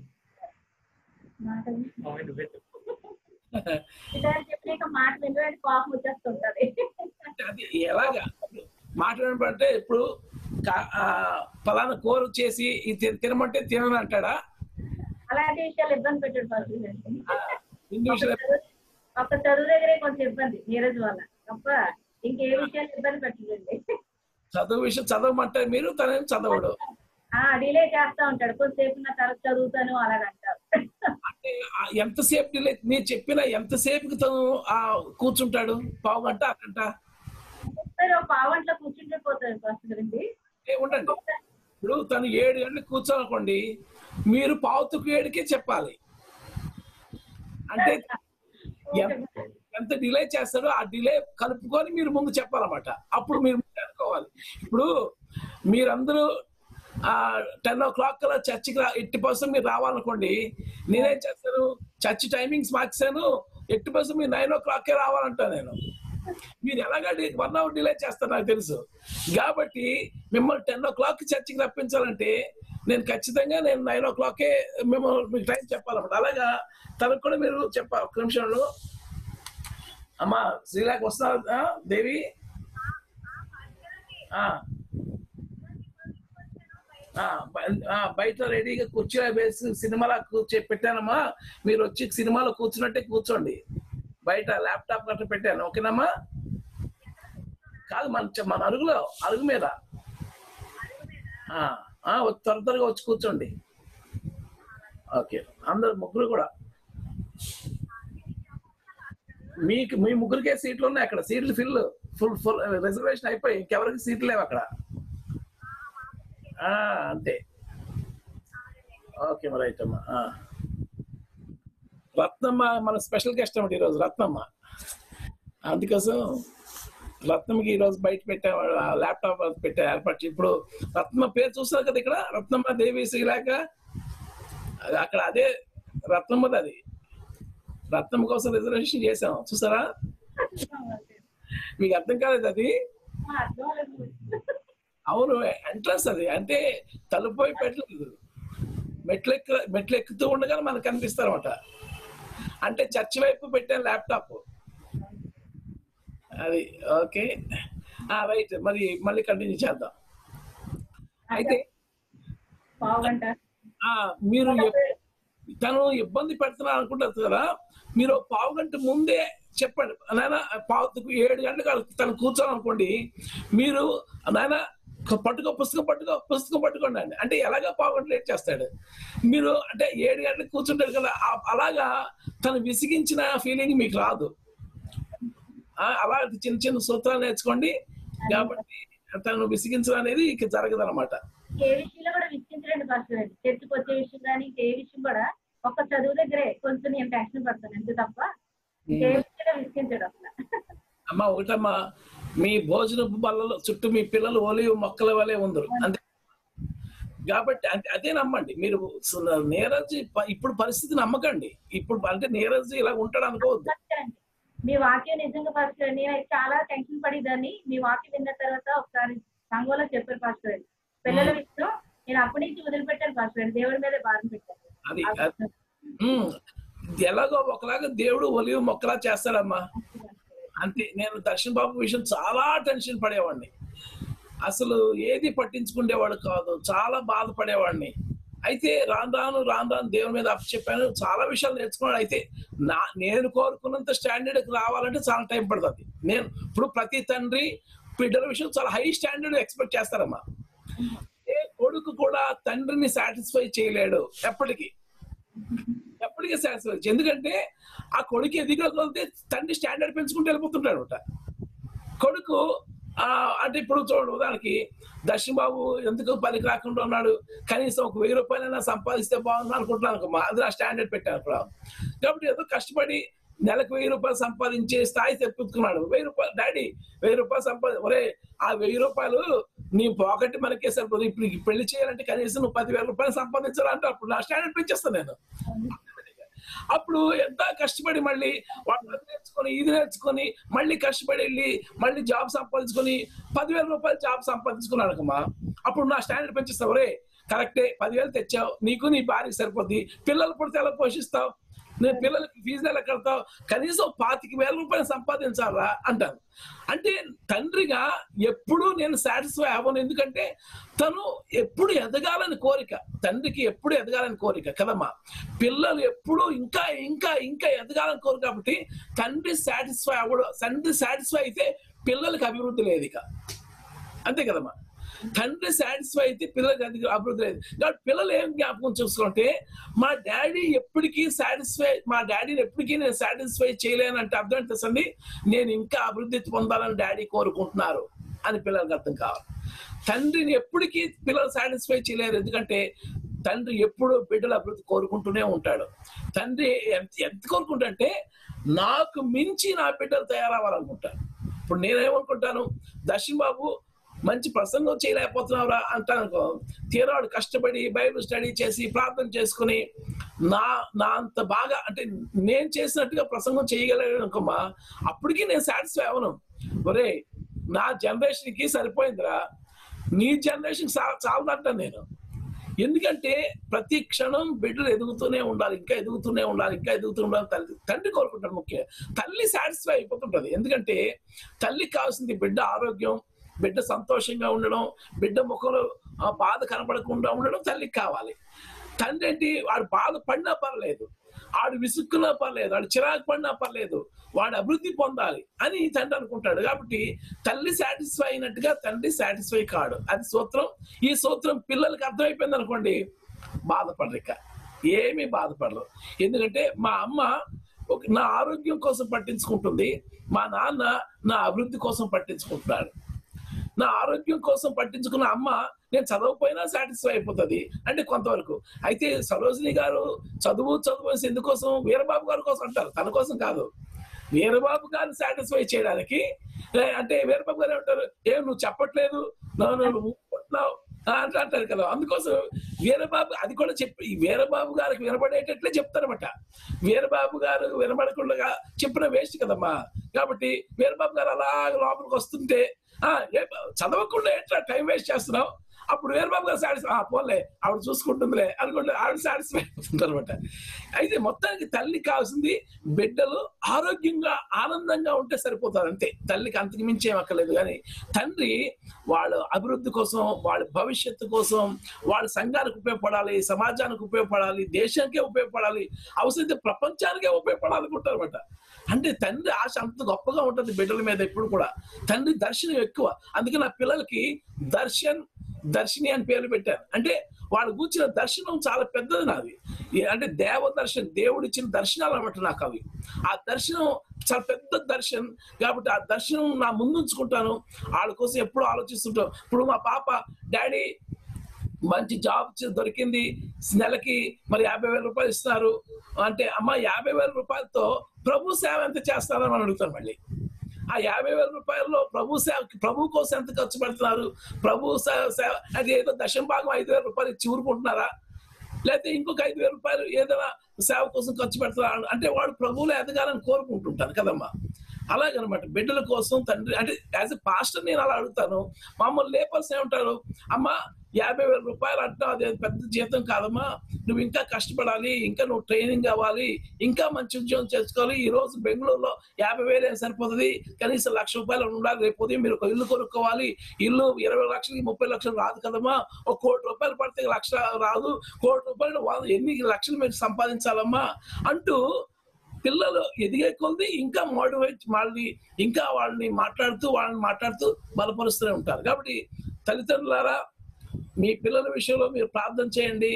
మాటలు మమ్మీ నువ్వే చెప్పు ఇదాని చెప్పినాక మాట వినడానికి కోపం వచ్చేస్తుంటది అంటే అది ఎలాగా మాట్లాడమంటే ఇప్పుడు కా- ఆ, పలానా కూర చేసి ఇది తిన- తినమంటే తినను అంటాడా అలాంటి విషయాలు ఇబ్బంది పెట్టాడు ఫస్ట్ ఇన్ని ఒక విషయాలు చదువు ఒక చదువు దగ్గరే కొంచెం ఇబ్బంది నీరజ్ వల్ల తప్ప ఇంకే విషయాలు ఇబ్బంది పెట్టదండి చదువు విషయం చదవమంటే మీరు తనేం చదవడు ఆ డిలే చేస్తా ఉంటాడు కొంతసేపు నా తర్వాత చదువుతాను అలాగంటారు అంటే ఆ ఎంతసేపు డిలే నేను చెప్పిన ఎంతసేపుకి తను ఆ కూర్చుంటాడు పావు గంట అరగంట సరే ఒక పావంట్లో కూర్చుంటే పోతుంది ఫస్ట్ గురించి ఏ ఉండండి ఇప్పుడు తను ఏడు గంటలకు కూర్చోనుకోండి మీరు పావుతుకు ఏడుకే చెప్పాలి అంటే ఎంత ఎంత డిలే చేస్తాడో ఆ డిలే కలుపుకొని మీరు ముందు చెప్పాలన్నమాట అప్పుడు మీరు ముందు అనుకోవాలి ఇప్పుడు మీరందరూ టెన్ ఓ క్లాక్ కల్లా చర్చికి రా ఎట్టి పర్సెంట్ మీరు రావాలనుకోండి నేనేం చేస్తాను చర్చ్ టైమింగ్స్ మార్చాను ఎట్టి పర్సెంట్ మీరు నైన్ ఓ క్లాక్కే రావాలంటా నేను మీరు ఎలాగ వన్ అవర్ డిలే చేస్తారు నాకు తెలుసు కాబట్టి మిమ్మల్ని టెన్ ఓ క్లాక్ చర్చికి రప్పించాలంటే నేను ఖచ్చితంగా నేను నైన్ ఓ క్లాక్కే మిమ్మల్ని మీకు టైం చెప్పాలన్నమాట అలాగా తనకు కూడా మీరు చెప్పాలి ఒక నిమిషంలో అమ్మా శ్రీలాక్ వస్తున్నా దేవి ఆ. ఆ, బ- ఆ, బయట రెడీగా కుర్చీలో వేసి సినిమాలో కూర్చో పెట్టానమ్మా మీరు వచ్చి సినిమాలో కూర్చున్నట్టే కూర్చోండి బయట ల్యాప్టాప్ గట్రా పెట్టాను ఓకేనమ్మా కాదు మన చ- మన అరుగులో అరుగు మీద ఆ, ఆ, వచ్చి త్వర త్వరగా వచ్చి కూర్చోండి ఓకే అందరు ముగ్గురు కూడా మీకు మీ ముగ్గురికే సీట్లు ఉన్నాయి అక్కడ సీట్లు ఫిల్ ఫుల్ ఫుల్ రిజర్వేషన్ అయిపోయి ఇంకెవరికి సీట్లు లేవు అక్కడ ఆ, అంతే ఓకే మరి రైట్ అమ్మా ఆ. రత్నమ్మ మన స్పెషల్ గెస్ట్ అన్నమాట ఈరోజు రత్నమ్మ అందుకోసం రత్నంకి ఈ రోజు బయట పెట్టే ల్యాప్టాప్ పెట్టే ఏర్పాటు చే- ఇప్పుడు రత్న పేరు చూస్తారు కదా ఇక్కడ రత్నమ్మ దేవి శ్రీలేఖ అది అక్కడ అదే రత్నమ్మది అది రత్నమ్మ కోసం రిజర్వేషన్ చేసాం చూసారా మీకు అర్థం కాలేదు అది అవును ఎంట్రన్స్ అది అంటే తలుపు వైపు పెట్టలేదు మెట్లు ఎక్క మెట్లు ఎక్కుతూ ఉండగానే మనకు కనిపిస్తారు అనమాట అంటే చర్చి వైపు పెట్టాను ల్యాప్టాప్ అది ఓకే రైట్ మరి మళ్ళీ కంటిన్యూ చేద్దాం అయితే పావు గంట ఆ, మీరు ఎప్- తను ఇబ్బంది పెడుతున్నారు అనుకుంటారు కదా మీరు ఒక పావు గంట ముందే చెప్పండి నాయన పావుకు ఏడు గంటలకు తను కూర్చోాలనుకోండి మీరు నాయన పట్టుకో పుస్తకం పట్టుకో పుస్తకం పట్టుకోండి అండి అంటే ఎలాగా పావు గంట లేట్ చేస్తాడు మీరు అంటే ఏడు గంటలకు కూర్చుంటాడు కదా ఆ- అలాగా తను విసిగించిన ఫీలింగ్ మీకు రాదు ఆ, అలా చిన్న చిన్న సూత్రాలు నేర్చుకోండి కాబట్టి తను విసిగించడం అనేది ఇక జరగదు అనమాట ఏ విషయంలో కూడా విసిగించడండి పాస్టర్ గారు చర్చికి వచ్చే విషయం కానీ ఏ విషయం కూడా ఒక్క చదువు దగ్గరే కొంచెం నేను టెన్షన్ పడతాను అంతే తప్ప ఏ విషయంలో విసిగించడం అసలు అమ్మ ఒకటమ్మా మీ భోజనపు బల్లలో చుట్టూ మీ పిల్లలు ఒలివ్ మొక్కల వలె ఉందరు అంతే కాబట్టి అంటే అదే నమ్మండి మీరు స- నీరజ్ ప- ఇప్పుడు పరిస్థితి నమ్మకండి ఇప్పుడు అంటే నీరజ్ ఇలా ఉంటాడు అనుకోవద్దు అండి. మీ వాక్యం నిజంగా పాస్టర్ గారు నేను చాలా టెన్షన్ పడేదాన్ని మీ వాక్యం విన్న తర్వాత ఒకసారి సంఘంలో చెప్పారు పాస్టర్ గారు పిల్లల విషయం నేను అప్పటి నుంచి వదిలిపెట్టాను పాస్టర్ గారు దేవుడి మీద భారం పెట్టాను అది అది- ఉమ్, ఎలాగో ఒకలాగా దేవుడు ఒలివ్ మొక్కలా చేస్తాడమ్మా అంతే నేను దర్శన్ బాబు విషయం చాలా టెన్షన్ పడేవాడిని అసలు ఏది పట్టించుకునేవాడు కాదు చాలా బాధపడేవాడిని అయితే రాను రాను రాను రాను దేవుని మీద అప్పు చెప్పాను చాలా విషయాలు నేర్చుకున్నాడు అయితే నా నేను కోరుకున్నంత స్టాండర్డ్కి రావాలంటే చాలా టైం పడుతుంది నేను ఇప్పుడు ప్రతి తండ్రి బిడ్డల విషయం చాలా హై స్టాండర్డ్ ఎక్స్పెక్ట్ చేస్తారమ్మా ఏ కొడుకు కూడా తండ్రిని సాటిస్ఫై చేయలేడు ఎప్పటికీ ఎప్పటికీ సాటిస్ఫై ఎందుకంటే ఆ కొడుకు ఎదిగకపోతే తండ్రి స్టాండర్డ్ పెంచుకుంటూ వెళ్ళిపోతుంటాడు అనమాట కొడుకు ఆ అంటే ఇప్పుడు చూడు ఉదాహరణకి దర్శన్ బాబు ఎందుకు పనికి రాకుండా ఉన్నాడు కనీసం ఒక వెయ్యి రూపాయలైనా సంపాదిస్తే బాగుంది అనుకుంటున్నాను అనుకో అది నా స్టాండర్డ్ పెట్టాను అక్కడ కాబట్టి ఏదో కష్టపడి నెలకు వెయ్యి రూపాయలు సంపాదించే స్థాయి తెప్పుకున్నాడు వెయ్యి రూపాయలు డాడీ వెయ్యి రూపాయలు సంపాది ఒరే ఆ వెయ్యి రూపాయలు నీ పాకెట్ మనకే సరిపోదు ఇప్పుడు ఈ పెళ్లి చేయాలంటే కనీసం నువ్వు పదివేల రూపాయలు సంపాదించాలంటే అప్పుడు నా స్టాండర్డ్ పెంచేస్తాను నేను అప్పుడు ఎంత కష్టపడి మళ్ళీ వాడు అది నేర్చుకొని ఇది నేర్చుకొని మళ్ళీ కష్టపడి వెళ్ళి మళ్ళీ జాబ్ సంపాదించుకొని పదివేల రూపాయలు జాబ్ సంపాదించుకున్నాడు అమ్మా అప్పుడు నా స్టాండర్డ్ పెంచిస్తావు రే కరెక్టే పదివేలు తెచ్చావు నీకు నీ భార్యకి సరిపోద్ది పిల్లలు పుడితే ఎలా పోషిస్తావు నేను పిల్లలకి ఫీజులు ఎలా కడతావు కనీసం పాతిక వేల రూపాయలు సంపాదించాలా అంటాను అంటే తండ్రిగా ఎప్పుడూ నేను సాటిస్ఫై అవ్వను ఎందుకంటే తను ఎప్పుడు ఎదగాలని కోరిక తండ్రికి ఎప్పుడు ఎదగాలని కోరిక కదమ్మా పిల్లలు ఎప్పుడు ఇంకా ఇంకా ఇంకా ఎదగాలని కోరిక కాబట్టి తండ్రి సాటిస్ఫై అవ్వడం తండ్రి సాటిస్ఫై అయితే పిల్లలకి అభివృద్ధి లేదు ఇక అంతే కదమ్మా తండ్రి సాటిస్ఫై అయితే పిల్లలకి అది అభివృద్ధి లేదు కాబట్టి పిల్లలు ఏం జ్ఞాపకం చూసుకుంటే మా డాడీ ఎప్పటికీ సాటిస్ఫై మా డాడీని ఎప్పటికీ నేను సాటిస్ఫై చేయలేను అంటే అర్థం ఏంటి తెలుసండి నేను ఇంకా అభివృద్ధి పొందాలని డాడీ కోరుకుంటున్నారు అని పిల్లలకు అర్థం కావాలి తండ్రిని ఎప్పటికీ పిల్లలు సాటిస్ఫై చేయలేరు ఎందుకంటే తండ్రి ఎప్పుడు బిడ్డల అభివృద్ధి కోరుకుంటూనే ఉంటాడు తండ్రి ఎంత ఎంత కోరుకుంటాడంటే నాకు మించి నా బిడ్డలు తయారవ్వాలనుకుంటాను ఇప్పుడు నేనేమనుకుంటాను దర్శన్ బాబు మంచి ప్రసంగం చేయలేకపోతున్నావురా అంటాను అనుకో తీరాడు కష్టపడి బైబిల్ స్టడీ చేసి ప్రార్థన చేసుకుని నా నా అంత బాగా అంటే నేను చేసినట్టుగా ప్రసంగం చేయగలిగాను అనుకోమా అప్పటికి నేను సాటిస్ఫై అవ్వను ఒరే నా జనరేషన్ కి సరిపోయిందిరా నీ జనరేషన్ చాలదంటాను నేను ఎందుకంటే ప్రతి క్షణం బిడ్డలు ఎదుగుతూనే ఉండాలి ఇంకా ఎదుగుతూనే ఉండాలి ఇంకా ఎదుగుతూనే ఉండాలి తల్లి తండ్రి కోరుకుంటాడు ముఖ్యంగా తల్లి సాటిస్ఫై అయిపోతుంటది ఎందుకంటే తల్లికి కావాల్సింది బిడ్డ ఆరోగ్యం బిడ్డ సంతోషంగా ఉండడం బిడ్డ ముఖంలో ఆ బాధ కనపడకుండా ఉండడం తల్లికి కావాలి తండ్రి ఏంటి వాడు బాధ పడినా పర్లేదు ఆడు విసుక్కున్నా పర్లేదు వాడు చిరాకు పడినా పర్లేదు వాడు అభివృద్ధి పొందాలి అని తండ్రి అనుకుంటాడు కాబట్టి తల్లి సాటిస్ఫై అయినట్టుగా తండ్రి సాటిస్ఫై కాడు అది సూత్రం ఈ సూత్రం పిల్లలకి అర్థమైపోయింది అనుకోండి బాధపడరు ఇక ఏమీ బాధపడరు ఎందుకంటే మా అమ్మ ఒక నా ఆరోగ్యం కోసం పట్టించుకుంటుంది మా నాన్న నా అభివృద్ధి కోసం పట్టించుకుంటున్నాడు నా ఆరోగ్యం కోసం పట్టించుకున్న అమ్మ నేను చదవకపోయినా సాటిస్ఫై అయిపోతుంది అంటే కొంతవరకు అయితే సరోజిని గారు చదువు చదువు అనేసి ఎందుకోసం వీరబాబు గారి కోసం అంటారు తన కోసం కాదు వీరబాబు గారిని సాటిస్ఫై చేయడానికి ఏ, అంటే వీరబాబు గారు ఏమంటారు ఏం నువ్వు చెప్పట్లేదు నువ్వు నువ్వు ఊరుకుంటున్నావు ఆ, అంటే అంటారు కదా అందుకోసం వీరబాబు అది కూడా చెప్పి ఈ వీరబాబు గారికి వినపడేటట్లే చెప్తారన్నమాట వీరబాబు గారు వినపడకుండా చెప్పిన వేస్ట్ కదమ్మా కాబట్టి వీరబాబు గారు అలా లోపలికి వస్తుంటే ఆ, ఏ, చదవకుండా ఎట్లా టైం వేస్ట్ చేస్తున్నావు అప్పుడు వీరబాబు గారు సాటిస్ఫై పోలే ఆవిడ చూసుకుంటుందిలే అనుకుంటే ఆవిడ సాటిస్ఫై అవుతుంది అనమాట అయితే మొత్తానికి తల్లి కావాల్సింది బిడ్డలు ఆరోగ్యంగా ఆనందంగా ఉంటే సరిపోతారు అంతే తల్లికి అంతకు మించి ఏం అక్కర్లేదు కానీ తండ్రి వాళ్ళ అభివృద్ధి కోసం వాళ్ళ భవిష్యత్తు కోసం వాళ్ళ సంఘానికి ఉపయోగపడాలి సమాజానికి ఉపయోగపడాలి దేశానికే ఉపయోగపడాలి అవసరమైతే ప్రపంచానికే ఉపయోగపడాలనుకుంటారు అనమాట అంటే తండ్రి ఆశ అంత గొప్పగా ఉంటుంది బిడ్డల మీద ఎప్పుడు కూడా తండ్రి దర్శనం ఎక్కువ అందుకే నా పిల్లలకి దర్శన్ దర్శిని అని పేరు పెట్టాను అంటే వాళ్ళు కూర్చిన దర్శనం చాలా పెద్దది నాది ఈ- అంటే దేవ దర్శనం దేవుడు ఇచ్చిన దర్శనాలు అనమాట నాకు అవి ఆ దర్శనం చాలా పెద్ద దర్శనం కాబట్టి ఆ దర్శనం నా ముందు ఉంచుకుంటాను వాళ్ళ కోసం ఎప్పుడు ఆలోచిస్తుంటాం ఇప్పుడు మా పాప డాడీ మంచి జాబ్ చే- దొరికింది నెలకి మరి యాభై వేల రూపాయలు ఇస్తున్నారు అంటే అమ్మ యాభై వేల రూపాయలతో ప్రభు సేవ ఎంత చేస్తారని మనం అడుగుతాం మళ్ళీ ఆ యాభై వేల రూపాయల్లో ప్రభు సేవ ప్రభు కోసం ఎంత ఖర్చు పెడుతున్నారు ప్రభు సే- సేవ అది ఏదో దశం భాగం ఐదు వేల రూపాయలు ఇచ్చి ఊరుకుంటున్నారా లేకపోతే ఇంకొక ఐదు వేల రూపాయలు ఏదైనా సేవ కోసం ఖర్చు పెడుతున్నారు అంటే వాడు ప్రభువులో ఎదగాలని కోరుకుంటుంటాను కదమ్మా అలాగనమాట బిడ్డల కోసం తండ్రి అంటే యాజ్ ఎ పాస్టర్ నేను అలా అడుగుతాను మామూలు లేపర్స్ ఏమంటారు అమ్మ యాభై వేల రూపాయలు అంటావు అది పెద్ద జీతం కాదమ్మా నువ్వు ఇంకా కష్టపడాలి ఇంకా నువ్వు ట్రైనింగ్ అవ్వాలి ఇంకా మంచి ఉద్యోగం చేసుకోవాలి ఈ రోజు బెంగళూరులో యాభై వేలు ఏం సరిపోతుంది కనీసం లక్ష రూపాయలు ఉండాలి రేపు ఉదయం మీరు ఒక ఇల్లు కొనుక్కోవాలి ఇల్లు ఇరవై లక్షలకి ముప్పై లక్షలు రాదు కదమ్మా ఒక కోటి రూపాయలు పడితే లక్ష రాదు కోటి రూపాయలు వా- ఎన్ని లక్షలు మీరు సంపాదించాలమ్మా అంటూ పిల్లలు ఎదిగే కొద్ది ఇంకా మోటివేట్ వాళ్ళని ఇంకా వాళ్ళని మాట్లాడుతూ వాళ్ళని మాట్లాడుతూ బలపరుస్తూనే ఉంటారు కాబట్టి తల్లిదండ్రులారా మీ పిల్లల విషయంలో మీరు ప్రార్థన చేయండి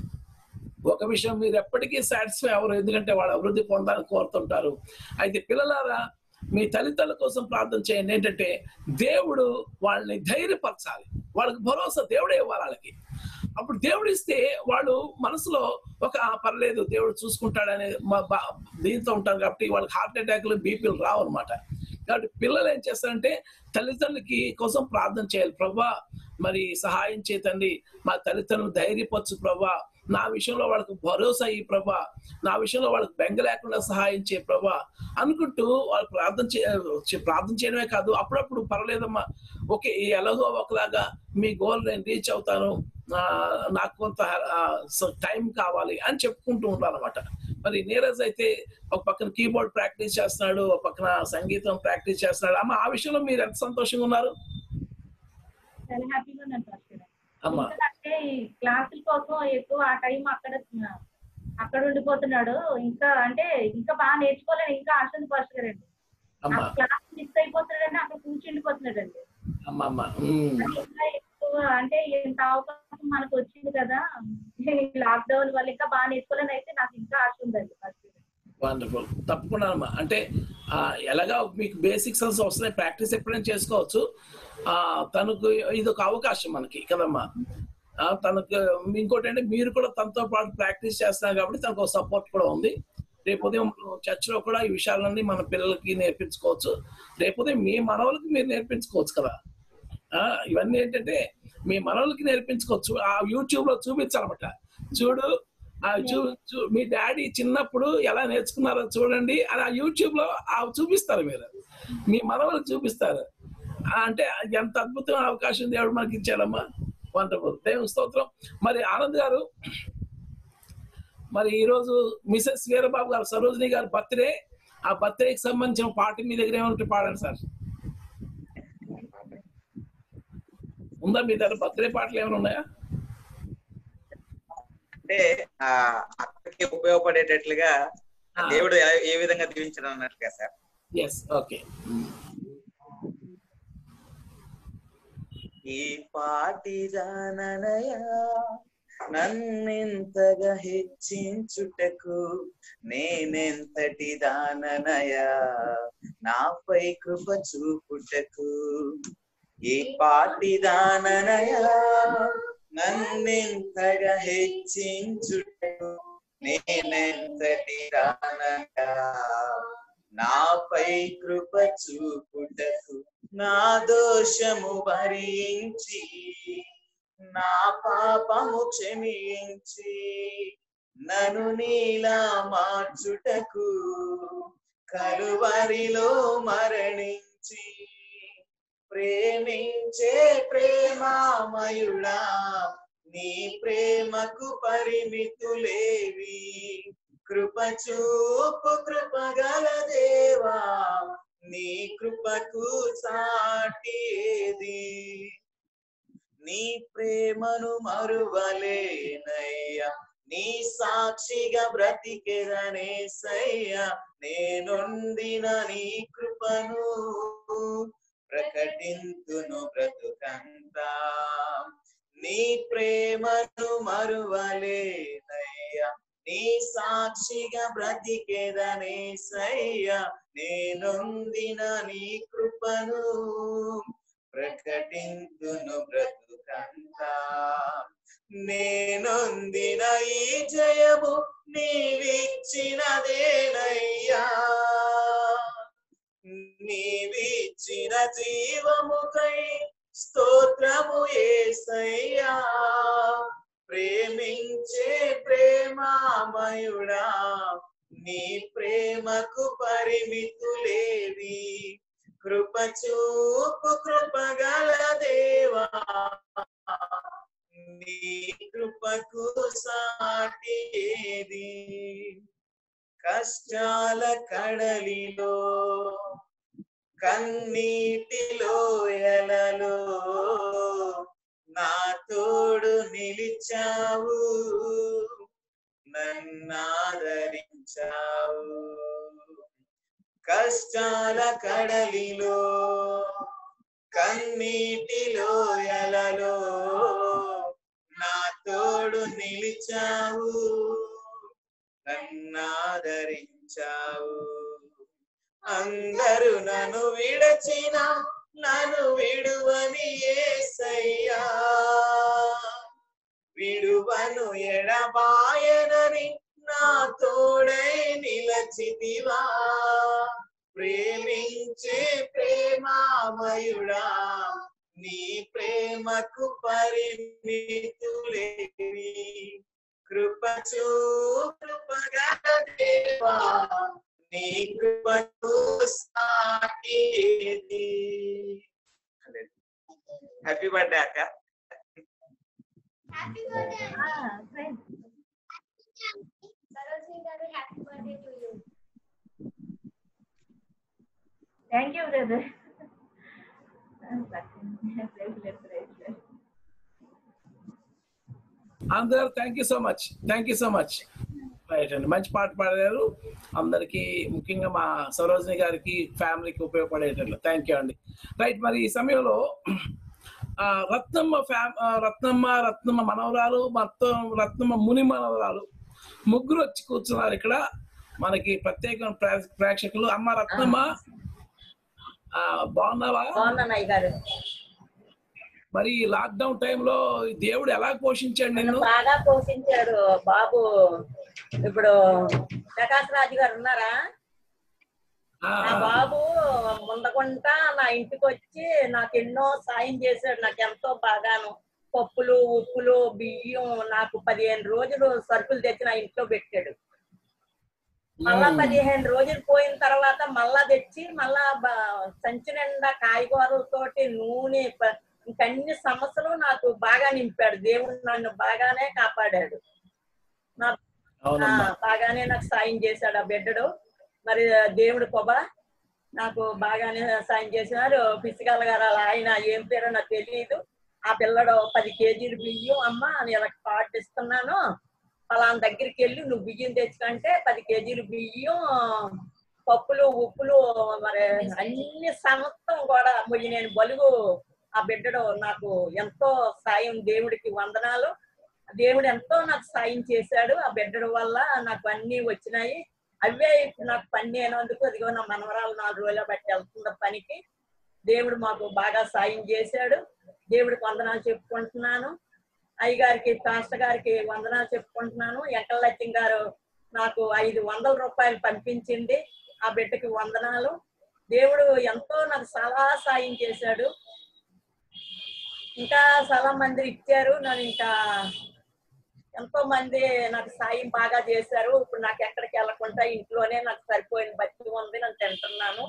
ఒక విషయం మీరు ఎప్పటికీ సాటిస్ఫై అవ్వరు ఎందుకంటే వాళ్ళు అభివృద్ధి పొందాలని కోరుతుంటారు అయితే పిల్లలారా మీ తల్లిదండ్రుల కోసం ప్రార్థన చేయండి ఏంటంటే దేవుడు వాళ్ళని ధైర్యపరచాలి వాళ్ళకి భరోసా దేవుడే ఇవ్వాలి వాళ్ళకి అప్పుడు దేవుడు ఇస్తే వాళ్ళు మనసులో ఒక "ఆ, పర్లేదు దేవుడు చూసుకుంటాడనే మా బా- దీంతో ఉంటారు కాబట్టి వాళ్ళకి హార్ట్ అటాక్లు బీపీలు రావు అనమాట కాబట్టి పిల్లలు ఏం చేస్తారంటే తల్లిదండ్రులకి కోసం ప్రార్థన చేయాలి ప్రభా మరి సహాయం చేతండి మా తల్లిదండ్రులు ధైర్యపరచు ప్రభా నా విషయంలో వాళ్ళకి భరోసా ఈ ప్రభా నా విషయంలో వాళ్ళకి బెంగ లేకుండా సహాయం చేయ ప్రభా అనుకుంటూ వాళ్ళు ప్రార్థన చే చే- ప్రార్థన చేయడమే కాదు అప్పుడప్పుడు పర్లేదమ్మా ఓకే ఎలాగో ఒకలాగా మీ గోల్ నేను రీచ్ అవుతాను ఆ, నాకు కొంత టైం కావాలి అని చెప్పుకుంటూ ఉంటాను అనమాట మరి నీరజ్ అయితే ఒక పక్కన కీబోర్డ్ ప్రాక్టీస్ చేస్తున్నాడు ఒక పక్కన సంగీతం ప్రాక్టీస్ చేస్తున్నాడు అమ్మ ఆ విషయంలో మీరు ఎంత సంతోషంగా ఉన్నారు చాలా హ్యాపీగా ఉన్నాను పాస్టర్ గారు. అమ్మా ఎందుకంటే ఈ క్లాసుల కోసం ఎక్కువ ఆ టైం అక్కడ అక్కడ ఉండిపోతున్నాడు ఇంకా అంటే ఇంకా బాగా నేర్చుకోవాలని ఇంకా ఆశ ఉంది పాస్టర్ గారండి అమ్మా క్లాస్ మిస్ అయిపోతున్నాడండి అక్కడ కూర్చుండిపోతున్నాడండి అమ్మ అమ్మ ఉమ్. అది ఇంకా ఎక్కువ అంటే ఇంత అవకాశం మనకు వచ్చింది కదా లాక్డౌన్ వల్ల ఇంకా బాగా నేర్చుకోవాలని అయితే నాకు ఇంకా ఆశ ఉందండి పాస్టర్ గారు. వండర్ఫుల్ తప్పకుండా అమ్మా అంటే ఆ, ఎలాగా మీకు బేసిక్స్ అని వస్తున్నాయి ప్రాక్టీస్ ఎప్పుడైనా చేసుకోవచ్చు ఆ తనకు ఇది ఒక అవకాశం మనకి కదమ్మా ఆ, తనకు ఇంకోటి అంటే మీరు కూడా తనతో పాటు ప్రాక్టీస్ చేస్తున్నారు కాబట్టి తనకు ఒక సపోర్ట్ కూడా ఉంది రేపు ఉదయం చర్చిలో కూడా ఈ విషయాలన్నీ మన పిల్లలకి నేర్పించుకోవచ్చు రేపు ఉదయం మీ మనవలకి మీరు నేర్పించుకోవచ్చు కదా ఆ, ఇవన్నీ ఏంటంటే మీ మనవలకి నేర్పించుకోవచ్చు ఆ యూట్యూబ్ లో చూపించాలన్నమాట చూడు ఆ చూ చూ- మీ డాడీ చిన్నప్పుడు ఎలా నేర్చుకున్నారో చూడండి అని ఆ యూట్యూబ్ లో ఆ చూపిస్తారు మీరు మీ మనవలకు చూపిస్తారు ఆ, అంటే ఎంత అద్భుతమైన అవకాశం దేవుడు మనకి ఇచ్చాడమ్మా వండర్ఫుల్ దేవుని స్తోత్రం మరి ఆనంద్ గారు మరి ఈ రోజు మిసెస్ వీరబాబు గారు సరోజిని గారి బర్త్డే ఆ బర్త్డేకి సంబంధించిన పాట మీ దగ్గర ఏమంటే పాడండి సార్ ఉందా మీ దగ్గర బర్త్డే పాటలు ఏమైనా ఉన్నాయా అంటే ఆ అక్కకి ఉపయోగపడేటట్లుగా ఆ. దేవుడు ఏ- ఏ విధంగా దీవించడం అన్నట్టుగా సార్ ఎస్ ఓకే ఈ పాటి జాననయ నన్నెంతగా హెచ్చించుటకు నేనెంతటి దాననయ నాపై కృప చూపుటకు ఈ పాటి దాననయ నన్నెంతగా హెచ్చించుటకు నేనెంతటి దాననయ నాపై కృప చూపుటకు నా దోషము భరించి నా పాపము క్షమించి నన్ను నీలా మార్చుటకు కలువరిలో మరణించి ప్రేమించే ప్రేమామయుడా నీ ప్రేమకు పరిమితులేవి కృప చూపు కృపగల దేవా నీ కృపకు సాటి ఏది నీ ప్రేమను మరువలేనయ్యా నీ సాక్షిగా బ్రతికెదనే సయ్యా నేనుండిన నీ కృపను ప్రకటింతును బ్రతుకంతా నీ ప్రేమను మరువలేనయ్యా నీ సాక్షిగా బ్రతికెదనే సయ్యా నేనొందిన నీ కృపను ప్రకటింతును బ్రతుకంతా నేనొందిన ఈ జయము నీవిచ్చినదేనయ్యా నీవిచ్చిన జీవముకై స్తోత్రము ఏసయ్యా ప్రేమించే ప్రేమామయుడా నీ ప్రేమకు పరిమితులేవి కృప చూపు కృపగల దేవా నీ కృపకు సాటి ఏది కష్టాల కడలిలో కన్నీటిలో ఎలలో నా తోడు నిలిచావు నన్నాదరించావు కష్టాల కడలిలో కన్నీటిలో ఎలలో నా తోడు నిలిచావు నన్నాదరించావు అందరూ నన్ను విడచిన నన్ను విడువని ఏసయ్యా విడువను ఎడబాయనని నా తోడై నిలచితివా ప్రేమించే ప్రేమామయుడా నీ ప్రేమకు పరిమితులేవి కృప చూ కృపగా దేవా నీ కృపకు సాటి హ్యాపీ బర్త్డే అక్క థ్యాంక్ యూ బ్రదర్ అందరూ thank you so much thank you so much right అండి మంచి పాట పాడారు అందరికి ముఖ్యంగా మా సరోజిని గారికి ఫ్యామిలీకి ఉపయోగపడేటట్లు థ్యాంక్ యూ అండి రైట్ మరి ఈ సమయంలో ఆ, రత్నమ్మ ఫ్యామ్ ఆ, రత్నమ్మ రత్నమ్మ మనవరాలు మొత్తం రత్నమ్మ ముని మనవరాలు ముగ్గురు వచ్చి కూర్చున్నారు ఇక్కడ మనకి ప్రత్యేక ప్రే- ప్రేక్షకులు అమ్మ రత్నమ్మ ఆ, బాగున్నావా బాగున్నాను అయ్య గారు మరి లాక్డౌన్ టైంలో దేవుడు ఎలా పోషించాడు నన్ను నిన్ను బాగా పోషించాడు బాబు ఇప్పుడు ప్రకాశ్ రాజు గారు ఉన్నారా ఆ, నా బాబు ముందకుంటా నా ఇంటికి వచ్చి నాకు ఎన్నో సాయం చేశాడు నాకు ఎంతో బాగాను పప్పులు ఉప్పులు బియ్యం నాకు పదిహేను రోజులు సరుకులు తెచ్చి నా ఇంట్లో పెట్టాడు మళ్ళా పదిహేను రోజులు పోయిన తర్వాత మళ్ళా తెచ్చి మళ్ళా బ- సంచి నిండా కాయగూరలతోటి నూనె ప- ఇంకన్ని సమస్యలు నాకు బాగా నింపాడు దేవుడు నన్ను బాగానే కాపాడాడు నా అవునమ్మా ఆ, బాగానే నాకు సాయం చేశాడు ఆ బిడ్డడు మరి దేవుడు కొబ నాకు బాగానే సాయం చేసినారు పిసికాల గారు అలా ఆయన ఏం పేరో నాకు తెలియదు ఆ పిల్లడు పది కేజీలు బియ్యం అమ్మ నేను కార్డు ఇస్తున్నాను ఫలానా దగ్గరికి వెళ్ళి నువ్వు బియ్యం తెచ్చుకుంటే పది కేజీలు బియ్యం పప్పులు ఉప్పులు మరి అన్ని సమస్తం కూడా మరి నేను బలుగు ఆ బిడ్డడు నాకు ఎంతో సాయం దేవుడికి వందనాలు దేవుడు ఎంతో నాకు సాయం చేశాడు ఆ బిడ్డడు వల్ల నాకు అన్ని వచ్చినాయి అవే ఇప్పుడు నాకు పని అయినందుకు అదిగో నా మనవరాలు నాలుగు రోజుల బట్టి వెళ్తున్న పనికి దేవుడు మాకు బాగా సాయం చేశాడు దేవుడికి వందనాలు చెప్పుకుంటున్నాను అయ్యగారికి పాస్టర్ గారికి వందనాలు చెప్పుకుంటున్నాను ఎంకల లక్ష్యం గారు నాకు ఐదు వందల రూపాయలు పంపించింది ఆ బిడ్డకి వందనాలు దేవుడు ఎంతో నాకు చాలా సాయం చేశాడు ఇంకా చాలా మంది ఇచ్చారు నన్ను ఇంకా ఎంతో మంది నాకు సాయం బాగా చేశారు ఇప్పుడు నాకు ఎక్కడికి వెళ్ళకుండా ఇంట్లోనే నాకు సరిపోయిన బతి ఉంది నేను తింటున్నాను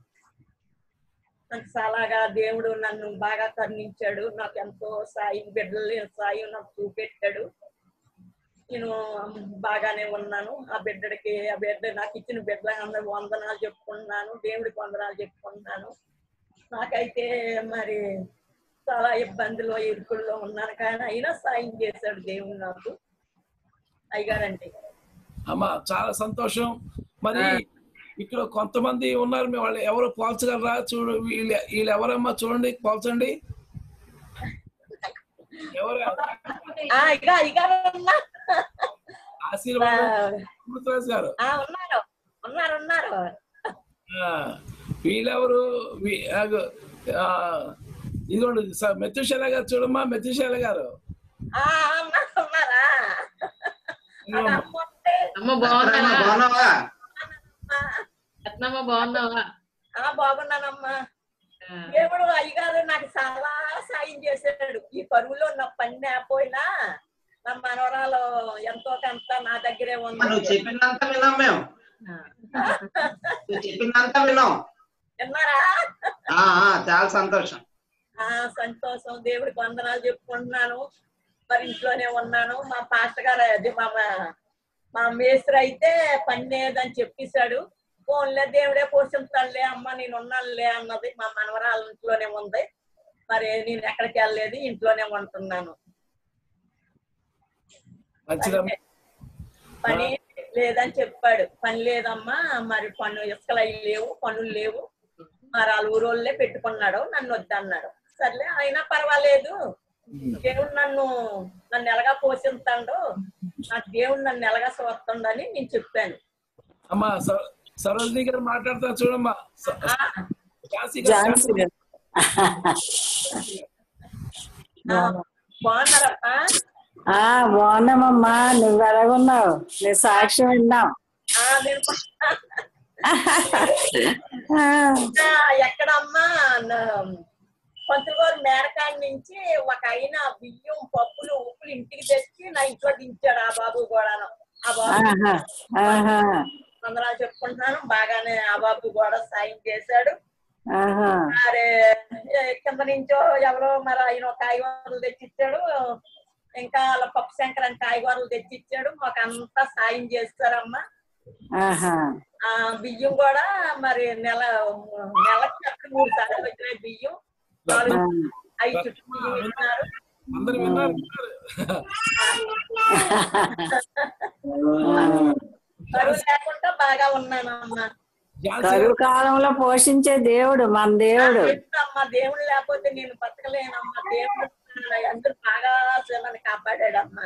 నాకు చాలాగా దేవుడు నన్ను బాగా కరుణించాడు నాకు ఎంతో సాయం బిడ్డలు సాయం నాకు చూపెట్టాడు నేను బాగానే ఉన్నాను ఆ బిడ్డడికి ఆ బిడ్డ నాకు ఇచ్చిన బిడ్డ అందరూ వందనాలు చెప్పుకుంటున్నాను దేవుడికి వందనాలు చెప్పుకుంటున్నాను నాకైతే మరి చాలా ఇబ్బందులు ఇరుకుల్లో ఉన్నాను కానీ అయినా సాయం చేశాడు దేవుడు నాకు అయ్యారండి అమ్మ చాలా సంతోషం మరి ఇక్కడ కొంతమంది ఉన్నారు మీ వాళ్ళు ఎవరు పోల్చగలరా చూడు వీళ్ళు వీళ్ళు ఎవరమ్మా చూడండి పోల్చండి ఎవరు ఆ, ఇక అయ్యారన్నా ఆశీర్వాదం అమృతరాజు గారు ఆ, ఉన్నారు ఉన్నారు ఉన్నారు ఆ, వీళ్ళెవరు వీ- ఆగు, ఆ, ఇదిగోండి స- మెత్తుశాల గారు చూడమ్మా మెత్తుశాల గారు ఆ, ఉన్నారు ఉన్నారా అది అమ్మ ఉంటే, అమ్మ బాగున్నావా బాగున్నావా రత్నమ్మ బాగున్నావా ఆ బాగున్నానమ్మా ఆ, దేవుడు అయ్యగారు నాకు చాలా సాయం చేశాడు ఈ పరువులో నా పని లేకపోయినా నా మనవరాలు ఎంతో కొంత నా దగ్గరే అమ్మ, నువ్వు ఉంది చెప్పిందంతా విన్నాం మేము నువ్వు చెప్పిందంతా విన్నాం విన్నారా ఆ, ఆ, చాలా సంతోషం ఆ సంతోషం దేవుడికి వందనాలు చెప్పుకుంటున్నాను మరి ఇంట్లోనే ఉన్నాను మా పాస్టర్ గారు అది మా మా- మా మేస్త్రి అయితే పని లేదని చెప్పేశాడు ఫోన్లే దేవుడే పోషిస్తాడులే అమ్మ నేను ఉన్నానులే అన్నది మా మనవరాలు ఇంట్లోనే ఉంది మరి నేను ఎక్కడికి వెళ్ళలేదు ఇంట్లోనే ఉంటున్నాను మంచిదమ్మా పని లేదని చెప్పాడు పని లేదమ్మా మరి పన్ను ఇసుకలు అవి లేవు పనులు లేవు మరి వాళ్ళ ఊరోళ్ళే పెట్టుకున్నాడు నన్ను వద్దన్నాడు సర్లే అయినా పర్వాలేదు దేవుడు నన్ను నన్ను ఎలాగా పోషిస్తాడు నాకు దేవుడు నన్ను ఎలాగా చూస్తుండని నేను చెప్పాను అమ్మా స- సరోజిని గారు మాట్లాడతారు చూడమ్మా స- ఝాన్సీ గారు ఝాన్సీ గారు. ఆ, బాగున్నారమ్మా ఆ బాగున్నామమ్మా నువ్వు ఎలాగున్నావు నీ సాక్ష్యం విన్నాం ఆ, నేను ఆ, ఆ, ఎక్కడమ్మా పంతులు మేరకాడ నుంచి ఒక ఆయన బియ్యం పప్పులు ఉప్పులు ఇంటికి తెచ్చి నా ఇంట్లో దించాడు ఆ బాబు కూడాను ఆ బాబు ఆహా, ఆహా, వందనాలు చెప్పుకుంటున్నాను బాగానే ఆ బాబు కూడా సాయం చేశాడు ఆహా. మరి ఏ, కింద నుంచో ఎవరో మరి ఆయన ఒక కాయగూరలు తెచ్చిచ్చాడు ఇంకా వాళ్ళ పప్పు శంకర్ అని కాయగూరలు తెచ్చిచ్చాడు మాకు అంతా సాయం చేస్తారమ్మా ఆహా. ఆ బియ్యం కూడా మరి నెల నెలకి అప్పుడు మూడు సార్లు వచ్చినాయి బియ్యం నాలుగు ఐదు చుట్టూ బియ్యం ఇస్తున్నారు అందరు విన్నారు కరువు లేకుండా బాగా ఉన్నానమ్మా కరువు కాలంలో పోషించే దేవుడు మన దేవుడు అమ్మా దేవుడు లేకపోతే నేను బతకలేనమ్మా దేవుడు అందరూ బాగా నన్ను కాపాడాడమ్మా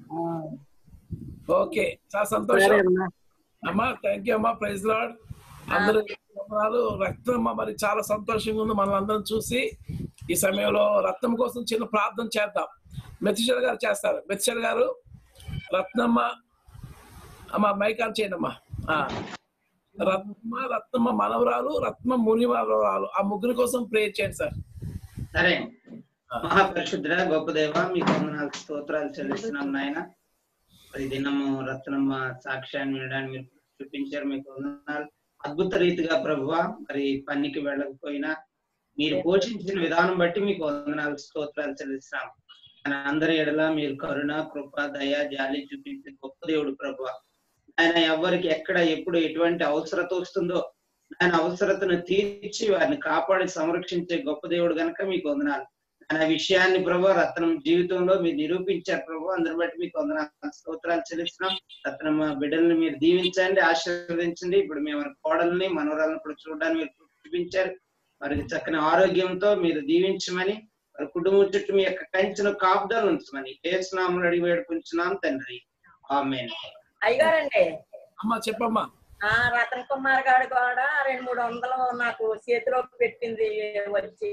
ఓకే చాలా సంతోషం సరే అమ్మా. అమ్మా థ్యాంక్ యూ అమ్మా ప్రైజ్ లాడ్ అందరూ వందనాలు రక్తం అమ్మ మరి చాలా సంతోషంగా ఉంది మనం అందరం చూసి ఈ సమయంలో రత్నం కోసం చిన్న ప్రార్థన చేద్దాం మెతిషల్ గారు చేస్తారు మెతిషల్ గారు రత్నమ్మ అమ్మ మైకాన్ చేయండి అమ్మా ఆ. రత్నమ్మ రత్నమ్మ మనవరాలు రత్న ముని మనవరాలు ఆ ముగ్గురు కోసం ప్రే చేయండి సార్ సరే మహాపరిశుద్ధ గొప్ప దేవ మీకు వందనాలు స్తోత్రాలు చెల్లిస్తున్నాం నాయన మరి దినము రత్నమ్మ సాక్ష్యాన్ని వినడానికి మీరు చూపించారు మీకు వందనాలు అద్భుత రీతిగా ప్రభువ మరి పనికి వెళ్ళకపోయినా మీరు పోషించిన విధానం బట్టి మీకు వందనాలు స్తోత్రాలు చెల్లిస్తున్నాం మన అందరి ఎడల మీరు కరుణ కృప దయ జాలి చూపించే గొప్ప దేవుడు ప్రభు ఆయన ఎవరికి ఎక్కడ ఎప్పుడు ఎటువంటి అవసరత వస్తుందో ఆయన అవసరతను తీర్చి వారిని కాపాడి సంరక్షించే గొప్ప దేవుడు గనక మీకు వందనాలు ఆయన విషయాన్ని ప్రభు రత్నం జీవితంలో మీరు నిరూపించారు ప్రభు అందరి బట్టి మీకు వందనాలు స్తోత్రాలు చెల్లిస్తున్నాం రత్నం బిడ్డల్ని మీరు దీవించండి ఆశీర్వదించండి ఇప్పుడు మేము వారి కోడల్ని మనవరాలను కూడా చూడడానికి మీరు చూపించారు వారికి చక్కని ఆరోగ్యంతో మీరు దీవించమని వారి కుటుంబం చుట్టూ మీ యొక్క కంచెను కాపుదలు ఉంచమని ఏసునామలు అడిగి వేడుకుంటున్నాం తండ్రి ఆమె అయ్యారండి అమ్మా చెప్పమ్మా ఆ రతన్ కుమార్ గారు కూడా రెండు మూడు వందలు నాకు చేతిలో పెట్టింది వచ్చి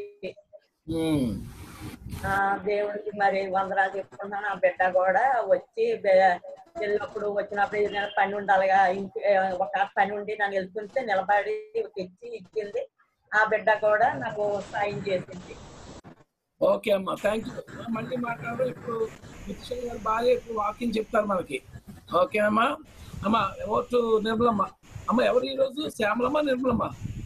ఆ దేవుడికి మరి వందనాలు చెప్పుకుంటున్నాను ఆ బిడ్డ కూడా వచ్చి బె- వెళ్ళినప్పుడు వచ్చినప్పుడు ఏదైనా పని ఉండాలిగా ఇంటి ఆ, ఒక పని ఉండి నన్ను వెళ్తుంటే నిలబడి తెచ్చి ఇచ్చింది ఆ బిడ్డ కూడా నాకు సాయం చేసింది ఓకే అమ్మా థ్యాంక్ యూ మళ్ళీ మాట్లాడు ఇప్పుడు విశ్వ గారు భార్య ఇప్పుడు వాకింగ్ చెప్తారు మనకి ఓకేనమ్మా అమ్మ ఓటు నిర్మలమ్మ అమ్మ ఎవరు ఈరోజు శ్యామలమ్మ నిర్మలమ్మ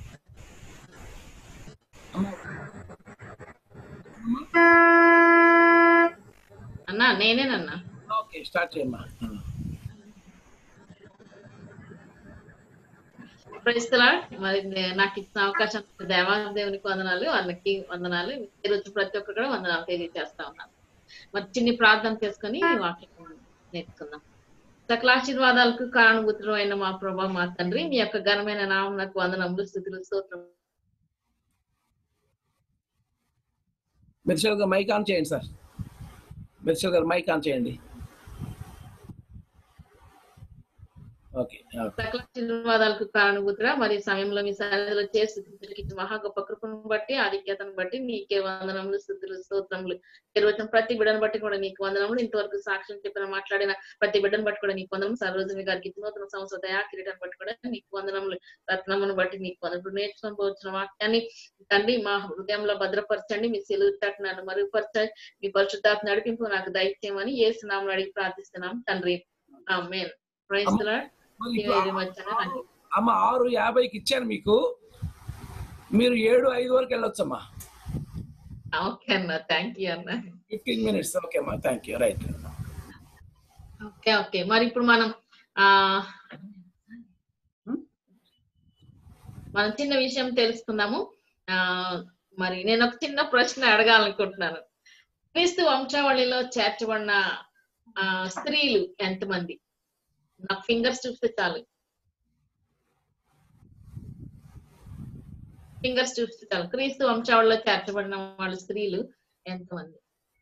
అన్నా నేనేనన్నా ఓకే స్టార్ట్ చేయమ్మా ప్రస్తులా మరి నే- నాకు ఇచ్చిన అవకాశం దేవాదేవునికి వందనాలు వాళ్ళకి వందనాలు ఈరోజు ప్రతి ఒక్కరు కూడా వందనాలు తెలియజేస్తా ఉన్నాను మరి చిన్ని ప్రార్థన చేసుకొని ఈ వాక్యం నేర్చుకుందాం సకల ఆశీర్వాదాలకు కారణభూతుడు అయిన మా ప్రభా మా తండ్రి మీ యొక్క ఘనమైన నామకు వందనములు స్థుతులు స్తోత్రం మిర్చల్ గారు మైక్ ఆన్ చేయండి సార్ మిర్చల్ గారు మైక్ ఆన్ చేయండి ఓకే సకల ఆశీర్వాదాలకు కారణభూతుడా మరి ఈ సమయంలో మీ సన్నిధిలో చేసి ఇచ్చిన మహా గొప్ప కృపను బట్టి ఆధిక్యతను బట్టి నీకే వందనములు స్థుతులు స్తోత్రములు నిర్వచనం ప్రతి బిడ్డను బట్టి కూడా నీకు వందనములు ఇంతవరకు సాక్ష్యం చెప్పిన మాట్లాడిన ప్రతి బిడ్డను బట్టి కూడా నీకు వందనం సర్వజమి గారికి నూతన సంవత్సర దయా కిరీటాన్ని బట్టి కూడా నీకు వందనములు రత్నమును బట్టి నీకు వందనములు నేర్చుకొని పోవచ్చిన వాక్యాన్ని తండ్రి మా హృదయంలో భద్రపరచండి మీ సెలువు తట్టు నన్ను మరుగుపరచండి మీ పరిశుద్ధాత్మ నడిపింపు నాకు దయచేయమని ఏ నామం అడిగి ప్రార్థిస్తున్నాం తండ్రి ఆమేన్ ప్రైజ్ ది లార్డ్ మరి Thank you ఇప్పుడు very much అన్న. Thank you. అమ్మ ఆరు యాభైకి ఇచ్చాను మీకు మీరు ఏడు ఐదు వరకు వెళ్ళొచ్చమ్మా ఓకే అన్న థ్యాంక్ యూ అన్న ఫిఫ్టీన్ మినిట్స్ ఓకే అమ్మా thank you right okay okay మరి ఇప్పుడు మనం ఆ మనం చిన్న విషయం తెలుసుకుందాము ఆ మరి నేను ఒక చిన్న ప్రశ్న అడగాలనుకుంటున్నాను క్రీస్తు వంశావళిలో చేర్చబడిన ఆ స్త్రీలు ఎంతమంది నా ఫింగర్స్ చూస్తే చాలు ఫింగర్స్ చూస్తే చాలు క్రీస్తు వంశావళిలో చేర్చబడిన వాళ్ళ స్త్రీలు ఎంతమంది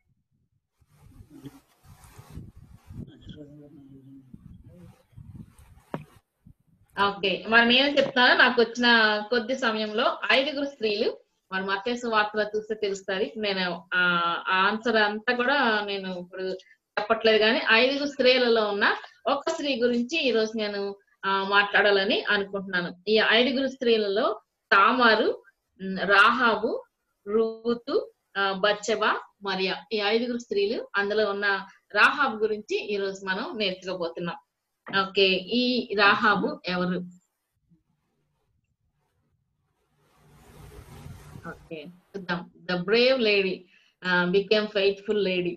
ఓకే మరి నేను చెప్తాను నాకు వచ్చిన కొద్ది సమయంలో ఐదుగురు స్త్రీలు మరి మత్స్సు వార్తలు చూస్తే తెలుస్తుంది నేను ఆ ఆన్సర్ అంతా కూడా నేను ఇప్పుడు చెప్పట్లేదు కానీ ఐదుగురు స్త్రీలలో ఉన్న ఒక స్త్రీ గురించి ఈ రోజు నేను ఆ, మాట్లాడాలని అనుకుంటున్నాను ఈ ఐదుగురు స్త్రీలలో తామారు ఉమ్, రాహాబు రూతు ఆ, బచ్చబ మరియా ఈ ఐదుగురు స్త్రీలు అందులో ఉన్న రాహాబు గురించి ఈ రోజు మనం నేర్చుకోబోతున్నాం ఓకే ఈ రాహాబు ఎవరు ఓకే చూద్దాం the brave lady became faithful lady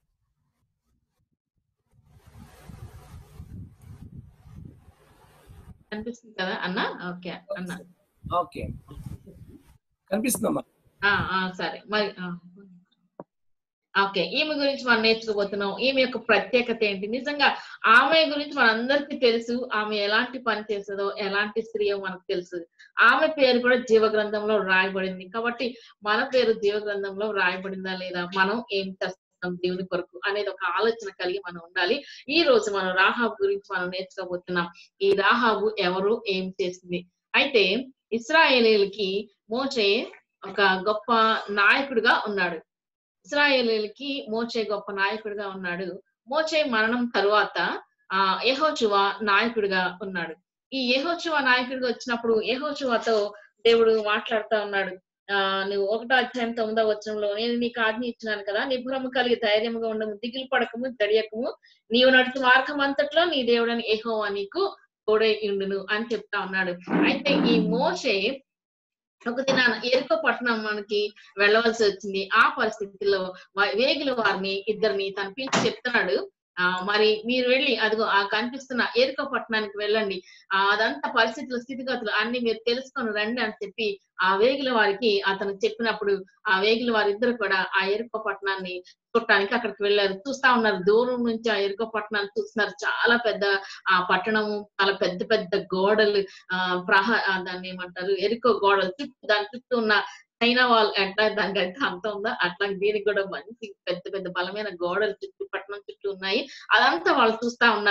కనిపిస్తుంది కదా అన్న ఓకే అన్న ఓకే కనిపిస్తుందమ్మా ఆ, ఆ, సరే మరి ఆ. ఓకే ఈమె గురించి మనం నేర్చుకోబోతున్నాం ఈమె యొక్క ప్రత్యేకత ఏంటి నిజంగా ఆమె గురించి మనందరికీ తెలుసు ఆమె ఎలాంటి పని చేస్తుందో ఎలాంటి స్త్రీయో మనకు తెలుసు ఆమె పేరు కూడా జీవ గ్రంథంలో రాయబడింది కాబట్టి మన పేరు జీవ గ్రంథంలో రాయబడిందా లేదా మనం ఏం చేస్తాం దేవుని కొరకు అనేది ఒక ఆలోచన కలిగి మనం ఉండాలి ఈ రోజు మనం రాహాబు గురించి మనం నేర్చుకోబోతున్నాం ఈ రాహాబు ఎవరు ఏం చేసింది అయితే ఇస్రాయేలీలకి మోచే ఒక గొప్ప నాయకుడిగా ఉన్నాడు ఇస్రాయేలీలకి మోచే గొప్ప నాయకుడిగా ఉన్నాడు మోచే మరణం తరువాత ఆ యెహోషువ నాయకుడిగా ఉన్నాడు ఈ యెహోషువ నాయకుడిగా వచ్చినప్పుడు యెహోషువతో దేవుడు మాట్లాడుతా ఉన్నాడు ఆ నువ్వు ఒకటో అధ్యాయం తొమ్మిదో వచనంలో నేను నీకు ఆజ్ఞ ఇచ్చినాను కదా నిపుణము కలిగి ధైర్యముగా ఉండము దిగులు పడకము దడియకము నీవు నడిచిన మార్గం అంతట్లో నీ దేవుడని ఏహోవా నీకు తోడై ఉండును అని చెప్తా ఉన్నాడు అయితే ఈ మోషే ఒక దినాన ఎరుకో పట్టణం మనకి వెళ్ళవలసి వచ్చింది ఆ పరిస్థితిలో వా- వేగుల వారిని ఇద్దరిని తను పిలిచి చెప్తున్నాడు ఆ మరి మీరు వెళ్ళి అదిగో ఆ కనిపిస్తున్న ఎరుకో పట్టణానికి వెళ్ళండి ఆ అదంతా పరిస్థితులు స్థితిగతులు అన్ని మీరు తెలుసుకొని రండి అని చెప్పి ఆ వేగుల వారికి అతను చెప్పినప్పుడు ఆ వేగుల వారిద్దరు కూడా ఆ ఎరుకో పట్టణాన్ని చూడటానికి అక్కడికి వెళ్ళారు చూస్తా ఉన్నారు దూరం నుంచి ఆ ఎరుకో పట్టణాన్ని చూస్తున్నారు చాలా పెద్ద ఆ పట్టణము చాలా పెద్ద పెద్ద గోడలు ఆ ప్రహ ఆ దాన్ని ఏమంటారు ఎరుకో గోడలు చుట్టూ దాని చుట్టూ ఉన్న చైనా వాల్ ఎట్లా దానికి అయితే అంత ఉందో అట్లా దీనికి కూడా మంచి పెద్ద పెద్ద బలమైన గోడలు చుట్టూ పట్టణం చుట్టూ ఉన్నాయి అదంతా వాళ్ళు చూస్తా ఉన్నారు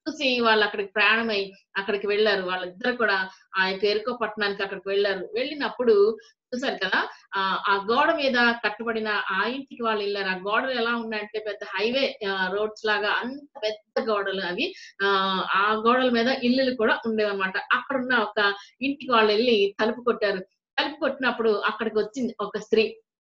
చూసి వాళ్ళు అక్కడికి ప్రయాణమై అక్కడికి వెళ్ళారు వాళ్ళిద్దరు కూడా ఆ యొక్క ఎరుకో పట్టణానికి అక్కడికి వెళ్ళారు వెళ్ళినప్పుడు చూసారు కదా ఆ ఆ గోడ మీద కట్టబడిన ఆ ఇంటికి వాళ్ళు వెళ్ళారు ఆ గోడలు ఎలా ఉన్నాయంటే పెద్ద హైవే రోడ్స్ లాగా అంత పెద్ద గోడలు అవి ఆ ఆ గోడల మీద ఇల్లులు కూడా ఉండేవన్నమాట అక్కడ ఉన్న ఒక ఇంటికి వాళ్ళు వెళ్ళి తలుపు కొట్టారు తలుపు కొట్టినప్పుడు అక్కడికి వచ్చింది ఒక స్త్రీ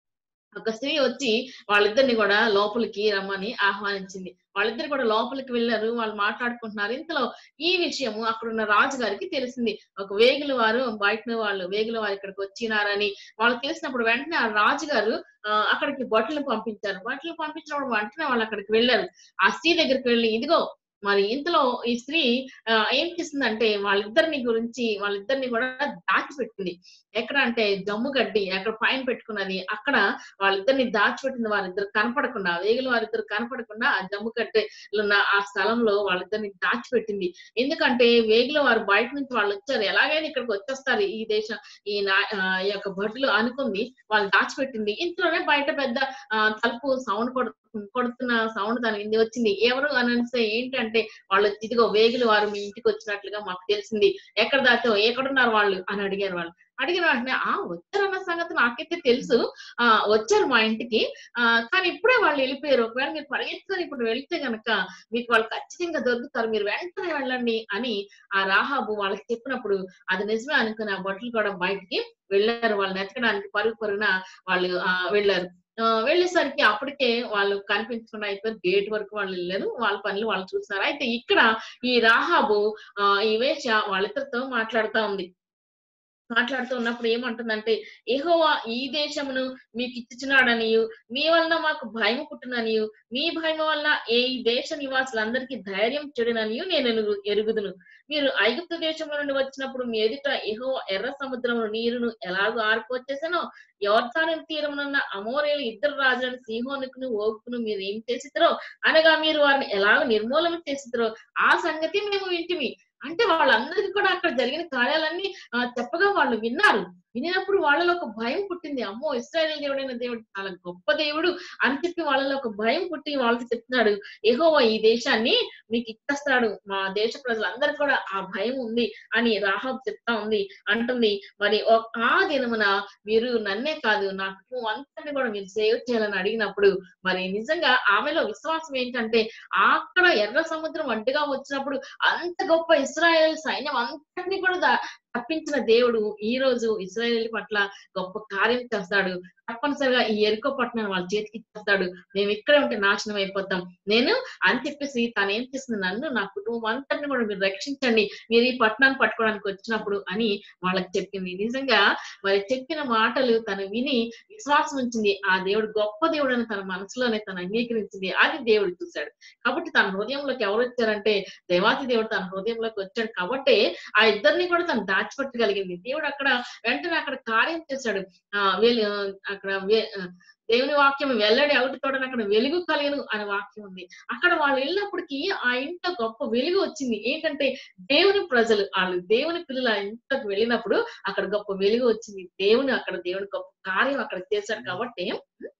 ఒక స్త్రీ వచ్చి వాళ్ళిద్దరిని కూడా లోపలికి రమ్మని ఆహ్వానించింది వాళ్ళిద్దరు కూడా లోపలికి వెళ్ళారు వాళ్ళు మాట్లాడుకుంటున్నారు ఇంతలో ఈ విషయము అక్కడ ఉన్న రాజు గారికి తెలిసింది ఒక వేగుల వారు బయట వాళ్ళు వేగుల వారు ఇక్కడికి వచ్చినారని వాళ్ళకి తెలిసినప్పుడు వెంటనే ఆ రాజు గారు ఆ, అక్కడికి బట్టలు పంపించారు బట్టలు పంపించినప్పుడు వెంటనే వాళ్ళు అక్కడికి వెళ్ళారు ఆ స్త్రీ దగ్గరికి వెళ్ళి ఇదిగో మరి ఇంతలో ఈ స్త్రీ ఆ, ఏం చేసిందంటే వాళ్ళిద్దరిని గురించి వాళ్ళిద్దరిని కూడా దాచిపెట్టింది ఎక్కడ అంటే జమ్ము గడ్డి అక్కడ పైన పెట్టుకున్నది అక్కడ వాళ్ళిద్దరిని దాచిపెట్టింది వారిద్దరు కనపడకుండా వేగులు వారిద్దరు కనపడకుండా ఆ జమ్ము గడ్డి ఉన్న ఆ స్థలంలో వాళ్ళిద్దరిని దాచిపెట్టింది ఎందుకంటే వేగుల వారు బయట నుంచి వాళ్ళు వచ్చారు ఎలాగైనా ఇక్కడికి వచ్చేస్తారు ఈ దేశం ఈ నా ఆ, ఈ యొక్క భటులు అనుకుంది వాళ్ళు దాచిపెట్టింది ఇంట్లోనే బయట పెద్ద ఆ, తలుపు సౌండ్ కొడు కొడుతున్న సౌండ్ దాని ఇది వచ్చింది ఎవరు అని అంటే ఏంటంటే వాళ్ళు ఇదిగో వేగులు వారు మీ ఇంటికి వచ్చినట్లుగా మాకు తెలిసింది ఎక్కడ దాచో ఎక్కడున్నారు వాళ్ళు అని అడిగారు వాళ్ళు అడిగిన వెంటనే ఆ వచ్చారన్న సంగతి నాకైతే తెలుసు ఆ వచ్చారు మా ఇంటికి ఆ కానీ ఇప్పుడే వాళ్ళు వెళ్ళిపోయారు ఒకవేళ మీరు పరిగెత్తుకొని ఇప్పుడు వెళ్తే గనక మీకు వాళ్ళు ఖచ్చితంగా దొరుకుతారు మీరు వెంటనే వెళ్ళండి అని ఆ రాహాబు వాళ్ళకి చెప్పినప్పుడు అది నిజమే అనుకుని ఆ బట్టలు కూడా బయటికి వెళ్ళారు వాళ్ళని ఎత్తకడానికి పరుగు పరుగున వాళ్ళు ఆ వెళ్ళారు ఆ, వెళ్ళేసరికి అప్పటికే వాళ్ళు కనిపించకుండా అయిపోయారు గేట్ వరకు వాళ్ళు వెళ్ళారు వాళ్ళ పనులు వాళ్ళు చూస్తున్నారు అయితే ఇక్కడ ఈ రాహాబు ఆ ఈ వేష వాళ్ళిద్దరితో మాట్లాడుతా ఉంది మాట్లాడుతూ ఉన్నప్పుడు ఏమంటుందంటే ఏహోవా ఈ దేశమును మీకు ఇచ్చిచున్నాడనియు మీ వలన మాకు భయం పుట్టుననియు మీ భయం వలన ఏ ఈ దేశ నివాసులందరికీ ధైర్యం చెడుననియు నేను ఎరుగు- ఎరుగుదును మీరు ఐగుప్తు దేశంలో నుండి వచ్చినప్పుడు మీ ఎదుట ఎహో ఎర్ర సముద్రము నీరును ఎలాగో ఆర్పువచ్చేసానో యోర్ధాను తీరమునున్న అమోరేలు ఇద్దరు రాజులను సీహోనుకును ఓగుకును మీరు ఏం చేసిద్దరో అనగా మీరు వారిని ఎలాగో నిర్మూలన చేసిద్దరో ఆ సంగతి మేము వింటిమి అంటే వాళ్ళందరికీ కూడా అక్కడ జరిగిన కార్యాలన్నీ ఆ, చెప్పగా వాళ్ళు విన్నారు వినినప్పుడు వాళ్ళలో ఒక భయం పుట్టింది అమ్మో ఇస్రాయేల్ దేవుడైన దేవుడు చాలా గొప్ప దేవుడు అని చెప్పి వాళ్ళలో ఒక భయం పుట్టి వాళ్ళకి చెప్తున్నాడు ఏహోవా ఈ దేశాన్ని మీకు ఇచ్చేస్తాడు మా దేశ ప్రజలందరికీ కూడా ఆ భయం ఉంది అని రాహాబ్ చెప్తా ఉంది అంటుంది మరి ఒ- ఆ దినమున మీరు నన్నే కాదు నా కుటుంబం అంతటిని కూడా మీరు సేవ్ చేయాలని అడిగినప్పుడు మరి నిజంగా ఆమెలో విశ్వాసం ఏంటంటే అక్కడ ఎర్ర సముద్రం అడ్డుగా వచ్చినప్పుడు అంత గొప్ప ఇస్రాయేల్ సైన్యం అంతటిని కూడా దా- తప్పించిన దేవుడు ఈ రోజు ఇస్రాయేల్ పట్ల గొప్ప కార్యం చేస్తాడు తప్పనిసరిగా ఈ ఎరుకో పట్టణం వాళ్ళ చేతికి ఇచ్చేస్తాడు మేము ఇక్కడే ఉంటే నాశనం అయిపోతాం నేను అని చెప్పేసి తను ఏం చేసింది నన్ను నా కుటుంబం అంతటిని కూడా మీరు రక్షించండి మీరు ఈ పట్టణాన్ని పట్టుకోవడానికి వచ్చినప్పుడు అని వాళ్ళకి చెప్పింది నిజంగా మరి చెప్పిన మాటలు తను విని విశ్వాసం ఉంచింది ఆ దేవుడు గొప్ప దేవుడు అని తన మనసులోనే తను అంగీకరించింది అది దేవుడు చూశాడు కాబట్టి తన హృదయంలోకి ఎవరు వచ్చారంటే దేవాతి దేవుడు తన హృదయంలోకి వచ్చాడు కాబట్టి ఆ ఇద్దరిని కూడా తను దాచిపెట్టగలిగింది దేవుడు అక్కడ వెంటనే అక్కడ కార్యం చేశాడు ఆ వెలు ఆ, అక్కడ వె- ఆ, దేవుని వాక్యం వెల్లడి అవుటి తోడని అక్కడ వెలుగు కలిగను అనే వాక్యం ఉంది అక్కడ వాళ్ళు వెళ్ళినప్పటికీ ఆ ఇంట్లో గొప్ప వెలుగు వచ్చింది ఏంటంటే దేవుని ప్రజలు వాళ్ళు దేవుని పిల్లలు ఆ ఇంట్లోకి వెళ్ళినప్పుడు అక్కడ గొప్ప వెలుగు వచ్చింది దేవుని అక్కడ దేవుని గొప్ప కార్యం అక్కడ చేశాడు కాబట్టి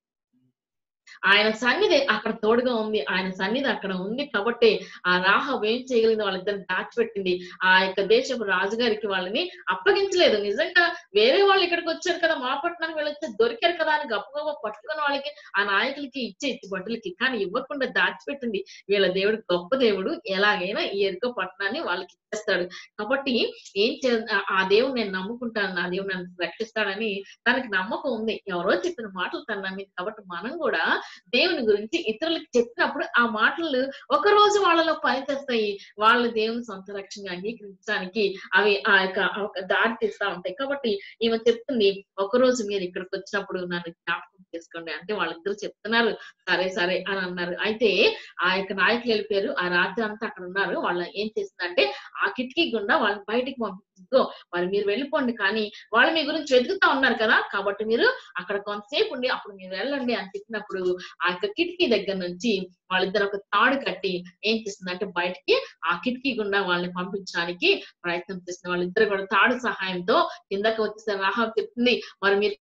ఆయన సన్నిధి అక్కడ తోడుగా ఉంది ఆయన సన్నిధి అక్కడ ఉంది కాబట్టి ఆ రాహబ్ ఏం చేయగలిగింది వాళ్ళిద్దరిని దాచిపెట్టింది ఆ యొక్క దేశపు రాజుగారికి వాళ్ళని అప్పగించలేదు నిజంగా వేరే వాళ్ళు ఇక్కడికి వచ్చారు కదా మా పట్టణానికి వెళ్ళొస్తే దొరికారు కదా అని గొప్ప పట్టుకున్న వాళ్ళకి ఆ నాయకులకి ఇచ్చే ఇచ్చి బట్టలకి కానీ ఇవ్వకుండా దాచిపెట్టింది వీళ్ళ దేవుడు గొప్ప దేవుడు ఎలాగైనా ఈ ఎరుక పట్టణాన్ని వాళ్ళకి ఇచ్చేస్తాడు కాబట్టి ఏం చే ఆ- ఆ దేవుడు నేను నమ్ముకుంటాను నా దేవుడు నన్ను రక్షిస్తాడని తనకి నమ్మకం ఉంది ఎవరో చెప్పిన మాటలు తను నమ్మింది కాబట్టి మనం కూడా దేవుని గురించి ఇతరులకు చెప్పినప్పుడు ఆ మాటలు ఒక రోజు వాళ్ళలో పనిచేస్తాయి వాళ్ళు దేవుని సొంత రక్షణగా అంగీకరించడానికి అవి ఆ యొక్క ఆ యొక్క దారి తీస్తా ఉంటాయి కాబట్టి ఈమె చెప్తుంది ఒక రోజు మీరు ఇక్కడికి వచ్చినప్పుడు నన్ను జ్ఞాపకం చేసుకోండి అంటే వాళ్ళిద్దరు చెప్తున్నారు సరే సరే అని అన్నారు అయితే ఆ యొక్క నాయకులు వెళ్ళిపోయారు ఆ రాత్రి అంతా అక్కడ ఉన్నారు వాళ్ళు ఏం చేసిందంటే ఆ కిటికీ గుండా వాళ్ళని బయటికి పంపించిందో మరి మీరు వెళ్ళిపోండి కానీ వాళ్ళు మీ గురించి వెతుకుతా ఉన్నారు కదా కాబట్టి మీరు అక్కడ కొంతసేపు ఉండి అప్పుడు మీరు వెళ్ళండి అని చెప్పినప్పుడు ఆ యొక్క కిటికీ దగ్గర నుంచి వాళ్ళిద్దరు ఒక తాడు కట్టి ఏం చేస్తుందంటే బయటికి ఆ కిటికీ గుండా వాళ్ళని పంపించడానికి ప్రయత్నం చేస్తుంది వాళ్ళిద్దరు కూడా తాడు సహాయంతో కిందకి వచ్చేసారు రాహాబ్ చెప్తుంది మరి మీరు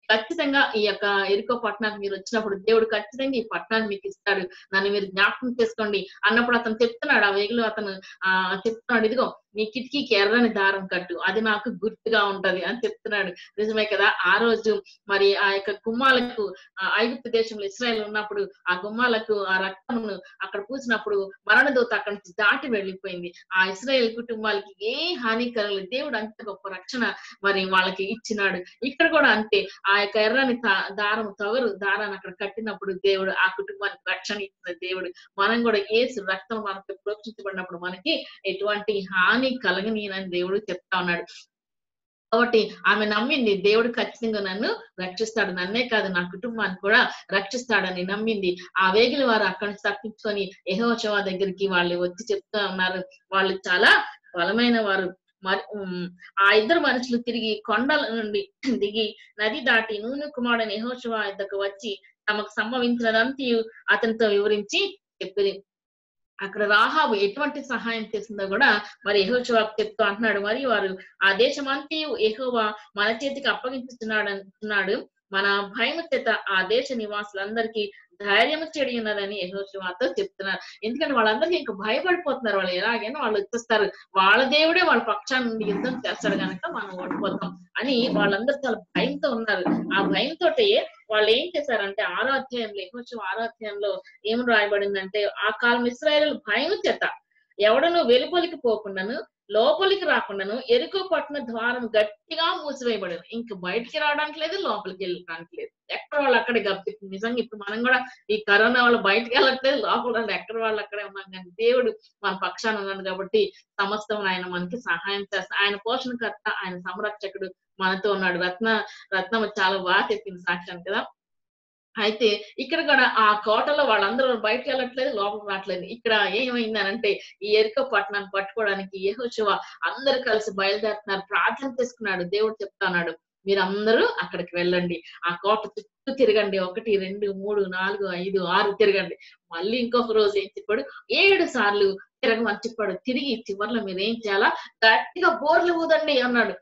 ఖచ్చితంగా ఈ యొక్క ఎరుకో పట్టణానికి మీరు వచ్చినప్పుడు దేవుడు ఖచ్చితంగా ఈ పట్టణాన్ని మీకు ఇస్తాడు నన్ను మీరు జ్ఞాపకం చేసుకోండి అన్నప్పుడు అతను చెప్తున్నాడు ఆ వేగులు అతను ఆ చెప్తున్నాడు ఇదిగో నీ కిటికీకి ఎర్రని దారం కట్టు అది నాకు గుర్తుగా ఉంటది అని చెప్తున్నాడు నిజమే కదా ఆ రోజు మరి ఆ యొక్క గుమ్మాలకు ఆ ఐగుప్తు దేశంలో ఇస్రాయల్ ఉన్నప్పుడు ఆ గుమ్మాలకు ఆ రక్తమును అక్కడ పూసినప్పుడు మరణదూత అక్కడి నుంచి దాటి వెళ్ళిపోయింది ఆ ఇస్రాయేల్ కుటుంబాలకి ఏ హాని కలగలేదు దేవుడు అంత గొప్ప రక్షణ మరి వాళ్ళకి ఇచ్చినాడు ఇక్కడ కూడా అంతే ఆ యొక్క ఎర్రని తా- దారం తవరు దారాన్ని అక్కడ కట్టినప్పుడు దేవుడు ఆ కుటుంబానికి రక్షణ ఇచ్చిన దేవుడు మనం కూడా ఏసు రక్తం మనకు ప్రోక్షించబడినప్పుడు మనకి ఎటువంటి హాని కలగనీయనని దేవుడు చెప్తా ఉన్నాడు కాబట్టి ఆమె నమ్మింది దేవుడు ఖచ్చితంగా నన్ను రక్షిస్తాడు నన్నే కాదు నా కుటుంబాన్ని కూడా రక్షిస్తాడని నమ్మింది ఆ వేగిలి వారు అక్కడి నుంచి తప్పించుకొని యెహోషువ దగ్గరికి వాళ్ళు వచ్చి చెప్తా ఉన్నారు వాళ్ళు చాలా బలమైన వారు మరి ఉమ్, ఆ ఇద్దరు మనుషులు తిరిగి కొండల నుండి దిగి నది దాటి నూనె కుమారుడైన యెహోషువ వద్దకు వచ్చి తమకు సంభవించినదంతయు అతనితో వివరించి చెప్పింది అక్కడ రాహాబు ఎటువంటి సహాయం చేసిందో కూడా మరి యెహోషువ చెప్తూ అంటున్నాడు మరి వారు ఆ దేశమంతయు యెహోవా మన చేతికి అప్పగించుతున్నాడు అంటున్నాడు మన భయం చేత ఆ దేశ నివాసులందరికీ ధైర్యం చెడి ఉన్నదని యెహోషువతో చెప్తున్నారు ఎందుకంటే వాళ్ళందరికీ ఇంకా భయపడిపోతున్నారు వాళ్ళు ఎలాగైనా వాళ్ళు వచ్చేస్తారు వాళ్ళ దేవుడే వాళ్ళ పక్షాన్ని నుండి యుద్ధం చేస్తాడు కనుక మనం ఓడిపోతాం అని వాళ్ళందరూ చాలా భయంతో ఉన్నారు ఆ భయంతో వాళ్ళు ఏం చేశారంటే ఆరో అధ్యాయంలో యెహోషువ ఆరో అధ్యాయంలో ఏం రాయబడిందంటే ఆ కాలం ఇస్రాయేల్ భయం చేత ఎవడను వెలుపలికి పోకుండాను లోపలికి రాకుండాను ఎరుకో పట్టిన ద్వారం గట్టిగా మూసివేయబడింది ఇంక బయటికి రావడానికి లేదు లోపలికి వెళ్ళడానికి లేదు ఎక్కడ వాళ్ళు అక్కడే గప్పి నిజంగా ఇప్పుడు మనం కూడా ఈ కరోనా వల్ల బయటికి వెళ్ళట్లేదు లోపల వాళ్ళు ఎక్కడ వాళ్ళు అక్కడే ఉన్నాం కానీ దేవుడు మన పక్షాన ఉన్నాడు కాబట్టి సమస్తం ఆయన మనకి సహాయం చేస్తా ఆయన పోషణకర్త ఆయన సంరక్షకుడు మనతో ఉన్నాడు రత్న రత్నం చాలా బాగా చెప్పింది సాక్ష్యాన్ని కదా అయితే ఇక్కడ కూడా ఆ కోటలో వాళ్ళందరూ బయటకు వెళ్ళట్లేదు లోపలికి రావట్లేదు ఇక్కడ ఏమైంది అని అంటే ఈ ఎరుక పట్టణాన్ని పట్టుకోవడానికి యెహోషువ అందరు కలిసి బయలుదేరుతున్నారు ప్రార్థన చేసుకున్నాడు దేవుడు చెప్తున్నాడు మీరందరూ అక్కడికి వెళ్ళండి ఆ కోట చుట్టూ తిరగండి ఒకటి రెండు మూడు నాలుగు ఐదు ఆరు తిరగండి మళ్ళీ ఇంకొక రోజు ఏం చెప్పాడు ఏడు సార్లు తిరగమని చెప్పాడు తిరిగి చివర్లో మీరు ఏం చేయాలా గట్టిగా బోర్లు ఊదండి అన్నాడు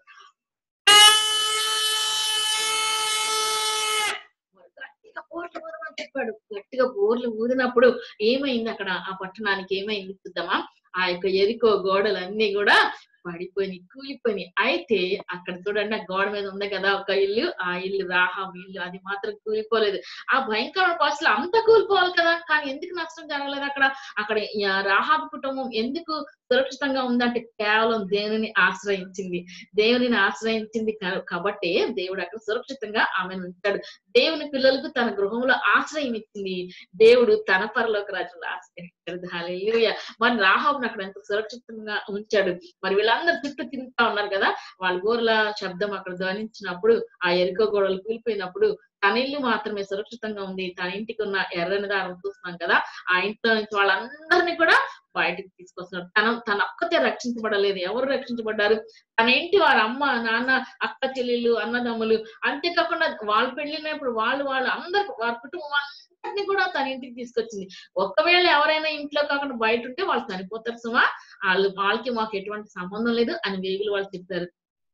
గట్టిగా బోర్లు ఊదమని చెప్పాడు గట్టిగా బోర్లు ఊదినప్పుడు ఏమైంది అక్కడ ఆ పట్టణానికి ఏమైంది చూద్దామా ఆ యొక్క ఎరికో గోడలు అన్ని కూడా పడిపోయినాయి కూలిపోయినాయి అయితే అక్కడ చూడండి ఆ గోడ మీద ఉంది కదా ఒక ఇల్లు ఆ ఇల్లు రాహం ఇల్లు అది మాత్రం కూలిపోలేదు ఆ భయంకరమైన పరిస్థితులు అంతా కూలిపోవాలి కదా కానీ ఎందుకు నష్టం జరగలేదు అక్కడ అక్కడ ఈ ఆ రాహాబు కుటుంబం ఎందుకు సురక్షితంగా ఉందంటే కేవలం దేవుని ఆశ్రయించింది దేవునిని ఆశ్రయించింది కా- కాబట్టే దేవుడు అక్కడ సురక్షితంగా ఆమెను ఉంచాడు దేవుని పిల్లలకు తన గృహంలో ఆశ్రయం ఇచ్చింది దేవుడు తన పరలోక రాజ్యంలో ఆశ్రయించాడు హల్లెలూయా మరి రాహాబును అక్కడ ఎంత సురక్షితంగా ఉంచాడు మరి వీళ్ళందరూ చుట్టూ తిరుగుతా ఉన్నారు కదా వాళ్ళ గోర్ల శబ్దం అక్కడ ధ్వనించినప్పుడు ఆ ఎరుక గోడలు కూలిపోయినప్పుడు తన ఇల్లు మాత్రమే సురక్షితంగా ఉంది తన ఇంటికి ఉన్న ఎర్రని దారం చూస్తున్నాం కదా ఆ ఇంట్లో నుంచి వాళ్ళందరినీ కూడా బయటకు తీసుకొస్తున్నాడు తన తన ఒక్కతే రక్షించబడలేదు ఎవరు రక్షించబడ్డారు తన ఇంటి వారి అమ్మ నాన్న అక్క చెల్లెళ్ళు అన్నదమ్ములు అంతేకాకుండా వాళ్ళు పెళ్ళినప్పుడు వాళ్ళు వాళ్ళు అందరు వారి కుటుంబం అందరినీ కూడా తన ఇంటికి తీసుకొచ్చింది ఒకవేళ ఎవరైనా ఇంట్లో కాకుండా బయట ఉంటే వాళ్ళు చనిపోతారు సుమా వాళ్ళు వాళ్ళకి మాకు ఎటువంటి సంబంధం లేదు అని వేగులు వాళ్ళు చెప్పారు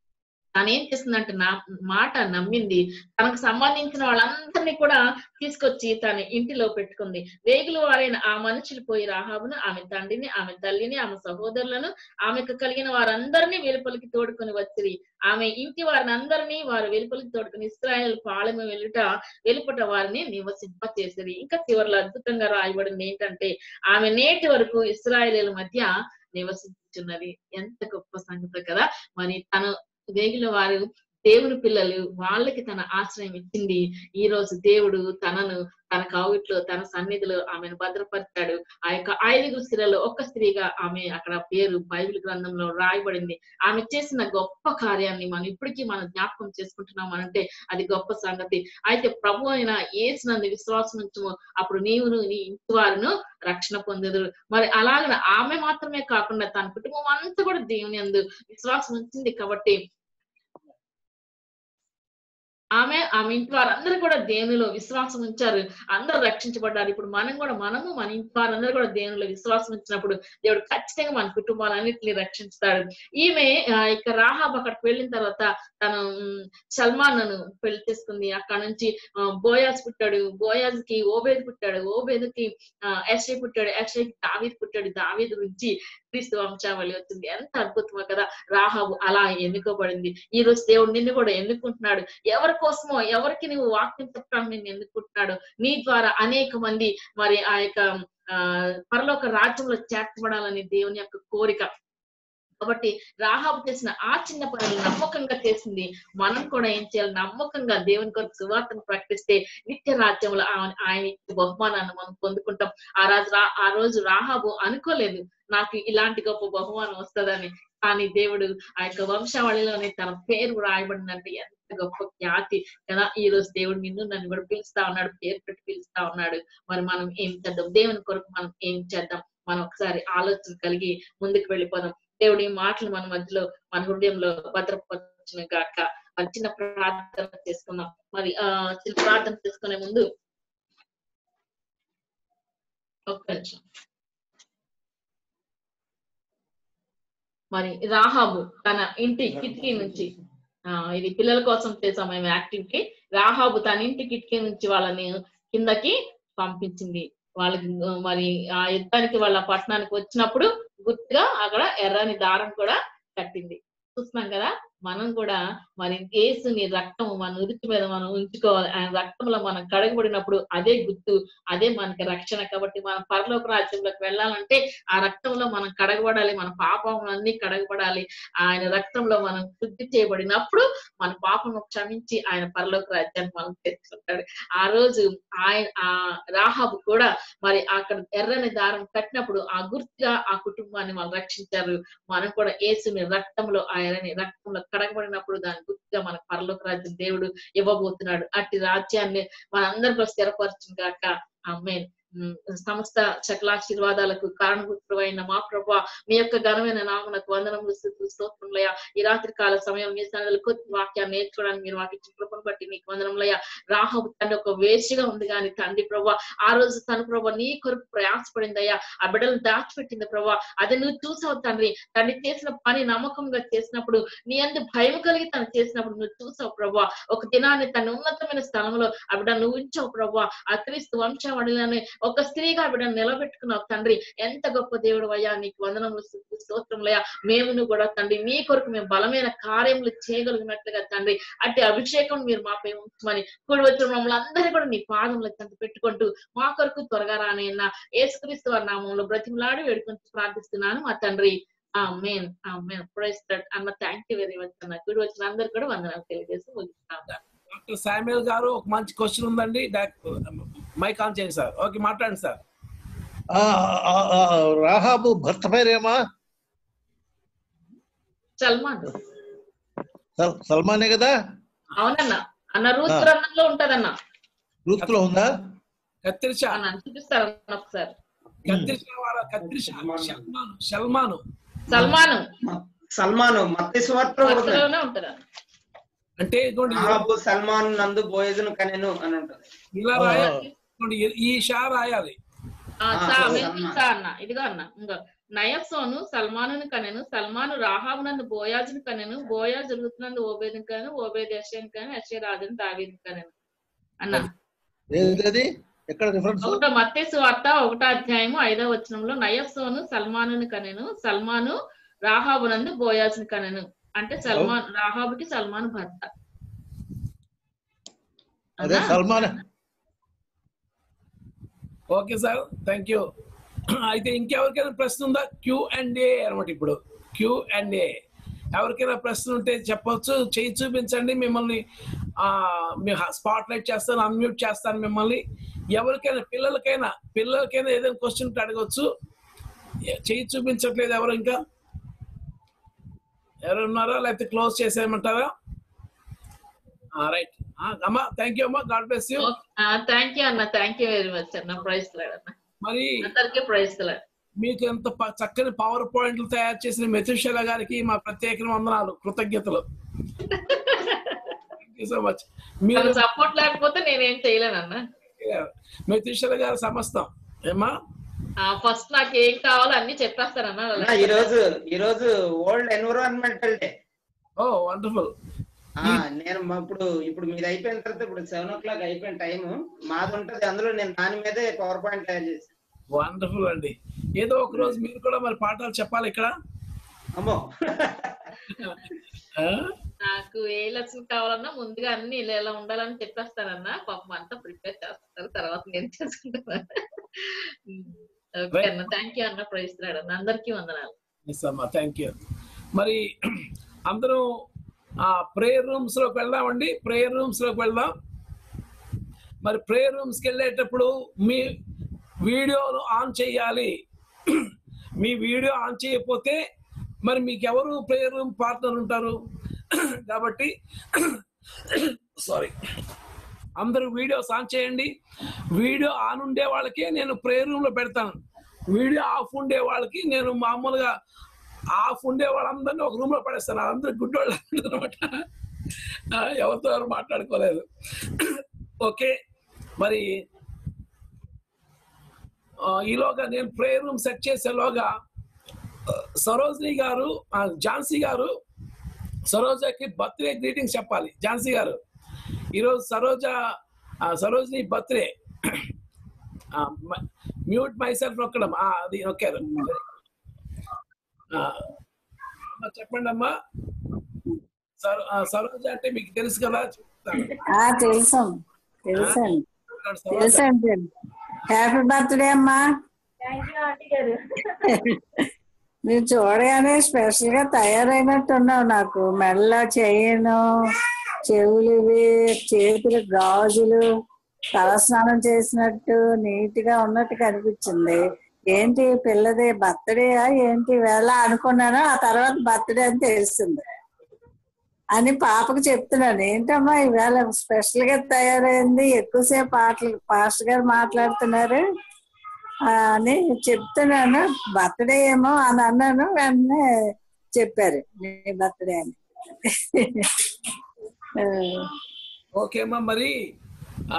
తను ఏం చేసిందంటే నా మాట నమ్మింది తనకు సంబంధించిన వాళ్ళందరినీ కూడా తీసుకొచ్చి తన ఇంటిలో పెట్టుకుంది వేగులు వారైన ఆ మనుషులు పోయి రాహాబును ఆమె తండ్రిని ఆమె తల్లిని ఆమె సహోదరులను ఆమెకు కలిగిన వారందరినీ వెలుపలికి తోడుకొని వచ్చిరి ఆమె ఇంటి వారిని అందరినీ వారు వెలుపలికి తోడుకొని ఇస్రాయల్ పాలెము వెలుట వెలుపట వారిని నివసింప చేసిరి ఇంకా చివరిలో అద్భుతంగా రాయబడింది ఏంటంటే ఆమె నేటి వరకు ఇస్రాయేలీల మధ్య నివసించున్నది ఎంత గొప్ప సంగతి కదా మరి తను వేగిన వారు దేవుని పిల్లలు వాళ్ళకి తన ఆశ్రయం ఇచ్చింది ఈ రోజు దేవుడు తనను తన కావిట్లో తన సన్నిధిలో ఆమెను భద్రపరిచాడు ఆ యొక్క ఐదుగురు స్త్రీలలో ఒక్క స్త్రీగా ఆమె అక్కడ పేరు బైబిల్ గ్రంథంలో రాయబడింది ఆమె చేసిన గొప్ప కార్యాన్ని మనం ఇప్పటికీ మనం జ్ఞాపకం చేసుకుంటున్నాం అంటే అది గొప్ప సంగతి అయితే ప్రభు అయిన ఏసినందు విశ్వాసం ఉంచము అప్పుడు నీవును నీ ఇంటి వారును రక్షణ పొందదు మరి అలాగ ఆమె మాత్రమే కాకుండా తన కుటుంబం అంతా కూడా దేవుని అందు విశ్వాసం ఉంచింది కాబట్టి ఆమె ఆమె ఇంటి వారందరూ కూడా దేవునిలో విశ్వాసం ఉంచారు అందరూ రక్షించబడ్డారు ఇప్పుడు మనం కూడా మనము మన ఇంటి వారందరూ కూడా దేవునిలో విశ్వాసం ఉంచినప్పుడు దేవుడు ఖచ్చితంగా మన కుటుంబాలన్నింటినీ రక్షిస్తాడు ఈమె ఆ, ఇక రాహాబ్ అక్కడికి వెళ్ళిన తర్వాత తను సల్మాన్ ను పెళ్లి చేసుకుంది అక్కడ నుంచి ఆ, బోయాజ్ పుట్టాడు బోయాజ్ కి ఓబేద్ పుట్టాడు ఓబేద్ కి ఎస్ఐ పుట్టాడు ఎస్ఐ కి దావీద్ పుట్టాడు దావీద్ నుంచి క్రీస్తు వంశావళి వచ్చింది ఎంత అద్భుతమో కదా రాహాబు అలా ఎన్నుకోబడింది ఈ రోజు దేవుడు నిన్ను కూడా ఎన్నుకుంటున్నాడు ఎవరి కోసమో ఎవరికి నువ్వు వాక్యం చెప్పడానికి నిన్ను ఎన్నుకుంటున్నాడు నీ ద్వారా అనేక మంది మరి ఆ యొక్క ఆ పరలోక రాజ్యంలో చేర్చబడాలని దేవుని యొక్క కోరిక కాబట్టి రాహాబు చేసిన ఆ చిన్న పనులు నమ్మకంగా చేసింది మనం కూడా ఏం చేయాలి నమ్మకంగా దేవుని కొరకు సువార్తను ప్రకటిస్తే నిత్య రాజ్యంలో ఆయన ఆయన ఇచ్చే బహుమానాన్ని మనం పొందుకుంటాం ఆ రోజు రా ఆ రోజు రాహాబు అనుకోలేదు నాకు ఇలాంటి గొప్ప బహుమానం వస్తుందని కానీ దేవుడు ఆ యొక్క వంశావళిలోనే తన పేరు రాయబడినంటే ఎంత గొప్ప ఖ్యాతి కదా ఈ రోజు దేవుడు నిన్ను నన్ను కూడా పిలుస్తా ఉన్నాడు పేరు పెట్టి పిలుస్తా ఉన్నాడు మరి మనం ఏం చేద్దాం దేవుని కొరకు మనం ఏం చేద్దాం మనం ఒకసారి ఆలోచన కలిగి ముందుకు వెళ్ళిపోదాం దేవుడి ఈ మాటలు మన మధ్యలో మన హృదయంలో భద్రపరచిన గాక మరి చిన్న ప్రార్థన చేసుకుందాం మరి ఆ చిన్న ప్రార్థన చేసుకునే ముందు ఒక్క నిమిషం మరి రాహాబు తన ఇంటి కిటికీ నుంచి ఆ ఇది పిల్లల కోసం చేసాం మేము యాక్టివిటీ రాహాబు తన ఇంటి కిటికీ నుంచి వాళ్ళని కిందకి పంపించింది వాళ్ళకి ఆ, మరి ఆ యుద్ధానికి వాళ్ళ పట్టణానికి వచ్చినప్పుడు గుర్తుగా అక్కడ ఎర్రని దారం కూడా కట్టింది చూస్తున్నాం కదా మనం కూడా మరి యేసుని రక్తం మన నుదుటి మీద మనం ఉంచుకోవాలి ఆయన రక్తంలో మనం కడగబడినప్పుడు అదే గుర్తు అదే మనకి రక్షణ కాబట్టి మనం పరలోక రాజ్యంలోకి వెళ్ళాలంటే ఆ రక్తంలో మనం కడగబడాలి మన పాపములన్నీ కడగబడాలి ఆయన రక్తంలో మనం శుద్ధి చేయబడినప్పుడు మన పాపను క్షమించి ఆయన పరలోక రాజ్యాన్ని మనం తెచ్చుకుంటాడు ఆ రోజు ఆయన ఆ రాహాబు కూడా మరి అక్కడ ఎర్రని దారం కట్టినప్పుడు ఆ గుర్తుగా ఆ కుటుంబాన్ని వాళ్ళు రక్షించారు మనం కూడా యేసుని రక్తంలో ఆ ఎర్రని రక్తంలో కడగబడినప్పుడు దాని గుర్తుగా మన పరలోక రాజ్యం దేవుడు ఇవ్వబోతున్నాడు అట్టి రాజ్యాన్ని మనందరిలో స్థిరపరచును గాక ఆమేన్ ఉమ్, సమస్త సకలాశీర్వాదాలకు కారణభూతుడు అయిన మా ప్రభా మీ యొక్క ఘనమైన నామనకు వందనములు స్థుతులు స్తోత్రములయ్యా ఈ రాత్రి కాల సమయం మీ సన్నిధిలో కొద్ది వాక్యాన్ని నేర్చుకోవడానికి మీరు మాకు ఇచ్చిన కృపను బట్టి నీకు వందనములయ్యా రాహబు తండ్రి ఒక వేషిగా ఉంది కానీ తండ్రి ప్రభా ఆ రోజు తను ప్రభా నీ కొరకు ప్రయాసపడిందయ్యా ఆ బిడ్డలు దాచిపెట్టింది ప్రభా అది నువ్వు చూసావు తండ్రి తండ్రి చేసిన పని నమ్మకంగా చేసినప్పుడు నీ అందు భయం కలిగి తను చేసినప్పుడు నువ్వు చూసావు ప్రభా ఒక దినాన్ని తన ఉన్నతమైన స్థలంలో ఆ బిడ్డ నువ్వు ఉంచావు ప్రభా ఆ క్రీస్తు వంశావళిలోనే ఒక స్త్రీగా ఆ బిడ్డను నిలబెట్టుకున్నావు తండ్రి ఎంత గొప్ప దేవుడు అయ్యా నీకు వందనములు స్తుతులు, స్తోత్రములయ్యా మేమును కూడా తండ్రి మీ కొరకు మేము బలమైన కార్యములు చేయగలిగినట్లుగా తండ్రి అట్టి అభిషేకం మీరు మాపై ఉంచమని కూడి వచ్చిన మమ్మల్ని అందరూ కూడా నీ పాదముల తండ్రి పెట్టుకుంటూ మా కొరకు త్వరగా రానైనా ఏసుక్రీస్తు వారి నామంలో బ్రతిమలాడి వేడుకొని ప్రార్థిస్తున్నాను మా తండ్రి ఆ మెయిన్ ఆ మెయిన్ ప్రైస్ అన్న థ్యాంక్ యూ వెరీ మచ్ అన్న కూడి వచ్చిన అందరు కూడా వందనాలు తెలియజేసి ముగిస్తాను డాక్టర్ శామ్యుల్ గారు ఒక మంచి క్వశ్చన్ ఉందండి మైక్ ఆన్ చేయండి సార్ ఓకే మాట్లాడండి సార్ ఆ, ఆ, ఆ, రాహాబు భర్త పేరేమా సల్మాన్ సల్- సల్మానే కదా అవునన్న అన్న రూత్ ఆ. గ్రంథంలో ఉంటదన్న రూత్ లో ఉందా కత్తిరిషా అన్న చూపిస్తారు అన్న ఒకసారి కత్తిరిషా వార కత్తిరిషా సల్మాను సల్మాను సల్మాను సల్మాను మత్తి సువార్తలో కూడా ఉంది. వార్తలోనే ఉంటది అంటే ఇదిగోండి రాహాబు సల్మాన్ నందు బోయజును కనెను అని ఉంటది ఇలా రాయాలి ఇదిగోండి, ఈ షా రాయాలి ఆ, ఆ, సా- సల్మాన్. మెల్కి సా అన్న ఇదిగో అన్న ఇంకో నయస్సోను సల్మానుని కనెను సల్మాను రాహాబునందు బోయాజుని కనెను బోయాజు రుతునందు ఓబేదిని కనెను ఓబేద్ యశ్యని కనెను యశ్య రాజుని దావీదిని కనెను అన్న ఏది ఎక్కడ రిఫరెన్స్ ఒకటో మత్తేసు వార్త ఒకటో అధ్యాయము ఐదో వచనంలో నయస్సోను సల్మానుని కనెను సల్మాను రాహాబునందు బోయాజుని కనెను అంటే సల్మాన్ రాహాబుకి సల్మాన్ భర్త అదే Salmon okay sir thank you అయితే ఇంకెవరికైనా ప్రశ్న ఉందా క్యూ అండ్ ఏ అనమాట ఇప్పుడు క్యూ అండ్ ఏ ఎవరికైనా ప్రశ్న ఉంటే చెప్పొచ్చు చేయి చూపించండి మిమ్మల్ని ఆ, మీ స్పాట్ లైట్ చేస్తాను అన్మ్యూట్ చేస్తాను మిమ్మల్ని ఎవరికైనా పిల్లలకైనా పిల్లలకైనా ఏదైనా క్వశ్చన్ ఉంటే అడగచ్చు ఏ- చేయి చూపించట్లేదు ఎవరు ఇంకా ఎవరు ఉన్నారా లేకపోతే క్లోజ్ చేసేయమంటారా రైట్ అమ్మా థ్యాంక్ యూ అమ్మా god bless you thank you అన్న థ్యాంక్ యూ వెరీ మచ్ అన్న ప్రైజ్ అన్న మరి అందరికీ ప్రైజ్ మీకు ఎంత ప- చక్కని పవర్ పాయింట్లు తయారు చేసిన మెథుషల గారికి మా ప్రత్యేక వందనాలు కృతజ్ఞతలు యూ సో మచ్ మీరు సపోర్ట్ లేకపోతే నేనేం చేయలేనన్నా మీరు త్రిశల గారు సమస్తం ఏమా ఫస్ట్ నాకు ఏం కావాలో అన్ని చెప్పేస్తారన్నా అన్నా, ఈ రోజు ఈ రోజు world environmental day oh wonderful నేను మా ఇప్పుడు ఇప్పుడు మీది అయిపోయిన తర్వాత ఇప్పుడు సెవెన్ ఓ క్లాక్ అయిపోయిన టైం మాది ఉంటది అందులో నేను దాని మీదే పవర్ పాయింట్ తయారు చేశాను వండర్ఫుల్ అండి ఏదో ఒక రోజు మీరు కూడా మరి పాఠాలు చెప్పాలి ఇక్కడ అమ్మో ఆ? నాకు ఏ లెసన్ కావాలన్నా ముందుగా అన్ని ఇలా ఇలా ఉండాలని చెప్పేస్తారన్నా పాపం అంతా ప్రిపేర్ చేస్తారు తర్వాత నేను చేసుకుంటాను ఓకే అన్న థ్యాంక్ యూ అన్న ప్రైస్తున్నాడు అన్న అందరికీ వందనాలు ఎస్ అమ్మా థ్యాంక్ యూ మరి అందరూ ఆ ప్రేయర్ రూమ్స్ లోకి వెళ్దామండి ప్రేయర్ రూమ్స్ లోకి వెళ్దాం మరి ప్రేయర్ రూమ్స్ కి వెళ్ళేటప్పుడు మీ వీడియోను ఆన్ చేయాలి మీ వీడియో ఆన్ చేయకపోతే మరి మీకు ఎవరు ప్రేయర్ రూమ్ పార్ట్నర్ ఉంటారు కాబట్టి సారీ అందరూ వీడియోస్ ఆన్ చేయండి వీడియో ఆన్ ఉండే వాళ్ళకే నేను ప్రేయర్ రూమ్ లో పెడతాను వీడియో ఆఫ్ ఉండే వాళ్ళకి నేను మామూలుగా ఆఫ్ ఉండే వాళ్ళందరినీ ఒక రూమ్ లో పడేస్తాను అందరూ గుడ్ వాళ్ళు అనమాట ఎవరితో ఎవరు మాట్లాడుకోలేదు ఓకే మరి ఆ, ఈలోగా నేను ప్రేయర్ రూమ్ సెట్ చేసేలోగా ఆ, సరోజిని గారు ఆ, ఝాన్సీ గారు సరోజకి బర్త్డే గ్రీటింగ్స్ చెప్పాలి ఝాన్సీ గారు ఈరోజు సరోజ ఆ, Sarojini birthday mute myself నొక్కడం ఆ, అది నొక్కారు ఆ, అమ్మా, చెప్పండి అమ్మా సరో- ఆ, సరోజ అంటే మీకు తెలుసు కదా చెప్తాను. ఆ తెలుసు తెలుసండి సరోజ. తెలుసండి హ్యాపీ బర్త్డే అమ్మా థ్యాంక్ యూ ఆంటీ గారు నువ్వు చూడగానే స్పెషల్ గా తయారైనట్టున్నావు నాకు మెల్ల చేయను చెవులు ఇవి చేతులు గాజులు తలస్నానం చేసినట్టు నీట్ గా ఉన్నట్టు కనిపించింది ఏంటి పిల్లది బర్త్డేయా ఏంటి వేళ అనుకున్నాను ఆ తర్వాత బర్త్డే అని తెలిసింది అని పాపకు చెప్తున్నాను ఏంటమ్మా ఈవేళ స్పెషల్ గా తయారైంది ఎక్కువసేపు పాటలు పాస్టర్ గారు మాట్లాడుతున్నారు ఆ, అని చెప్తున్నాను బర్త్డే ఏమో అని అన్నాను వెంటనే చెప్పారు నీ బర్త్డే అని ఆ, ఓకే అమ్మా మరి ఆ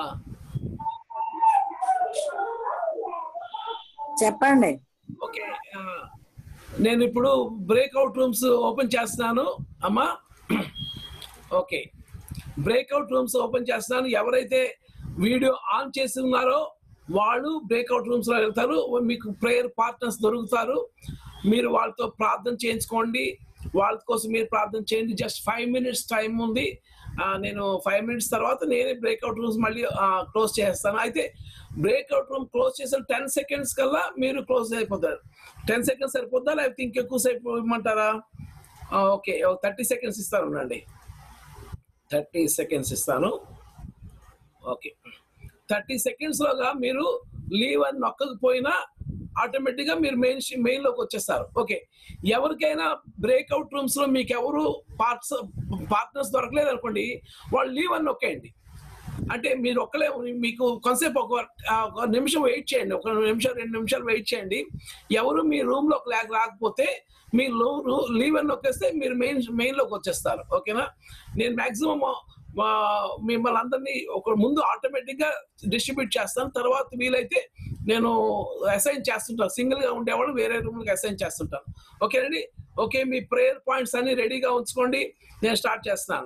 చెప్పండి ఓకే ఆ, నేను ఇప్పుడు బ్రేక్అవుట్ రూమ్స్ ఓపెన్ చేస్తున్నాను అమ్మా ఓకే బ్రేక్అవుట్ రూమ్స్ ఓపెన్ చేస్తున్నాను ఎవరైతే వీడియో ఆన్ చేసి ఉన్నారో వాళ్ళు బ్రేక్అవుట్ రూమ్స్ లో వెళ్తారు మీకు ప్రేయర్ పార్ట్నర్స్ దొరుకుతారు మీరు వాళ్ళతో ప్రార్థన చేయించుకోండి వాళ్ళ కోసం మీరు ప్రార్థన చేయండి జస్ట్ ఫైవ్ మినిట్స్ టైం ఉంది ఆ, నేను ఫైవ్ మినిట్స్ తర్వాత నేనే బ్రేక్అవుట్ రూమ్స్ మళ్ళీ క్లోజ్ చేస్తాను అయితే బ్రేక్అవుట్ రూమ్ క్లోజ్ చేసిన టెన్ సెకండ్స్ కల్లా మీరు క్లోజ్ అయిపోతారు టెన్ సెకండ్స్ సరిపోద్దా లేకపోతే ఇంకెక్కువ సేపు ఇవ్వమంటారా ఓకే థర్టీ సెకండ్స్ ఇస్తాను ఉండండి థర్టీ సెకండ్స్ ఇస్తాను ఓకే థర్టీ సెకండ్స్ లోగా మీరు లీవ్ అని నొక్కకపోయినా ఆటోమేటిక్ గా మీరు మెయిన్ మెయిన్ లోకి వచ్చేస్తారు ఓకే ఎవరికైనా బ్రేక్అవుట్ రూమ్స్ లో మీకు ఎవరు పార్ట్స్ పార్ట్నర్స్ దొరకలేదు అనుకోండి వాళ్ళు లీవ్ అని నొక్కేయండి అంటే మీరు ఒక్కలే మీకు కొంతసేపు ఒక ఆ, ఒక నిమిషం వెయిట్ చేయండి ఒక నిమిషం రెండు నిమిషాలు వెయిట్ చేయండి ఎవరు మీ రూమ్ లోకి లేక రాకపోతే మీ లీవ్ అని నొక్కేస్తే మీరు మెయిన్ మెయిన్ లోకి వచ్చేస్తారు ఓకేనా నేను మాక్సిమం మిమ్మల్ని అందరినీ ఒక ముందు ఆటోమేటిక్ గా డిస్ట్రిబ్యూట్ చేస్తాను తర్వాత వీలైతే నేను అసైన్ చేస్తుంటాను సింగిల్ గా ఉండేవాళ్ళు వేరే రూమ్ కి అసైన్ చేస్తుంటాను ఓకేనండి ఓకే మీ ప్రేయర్ పాయింట్స్ అన్ని రెడీగా ఉంచుకోండి నేను స్టార్ట్ చేస్తున్నాను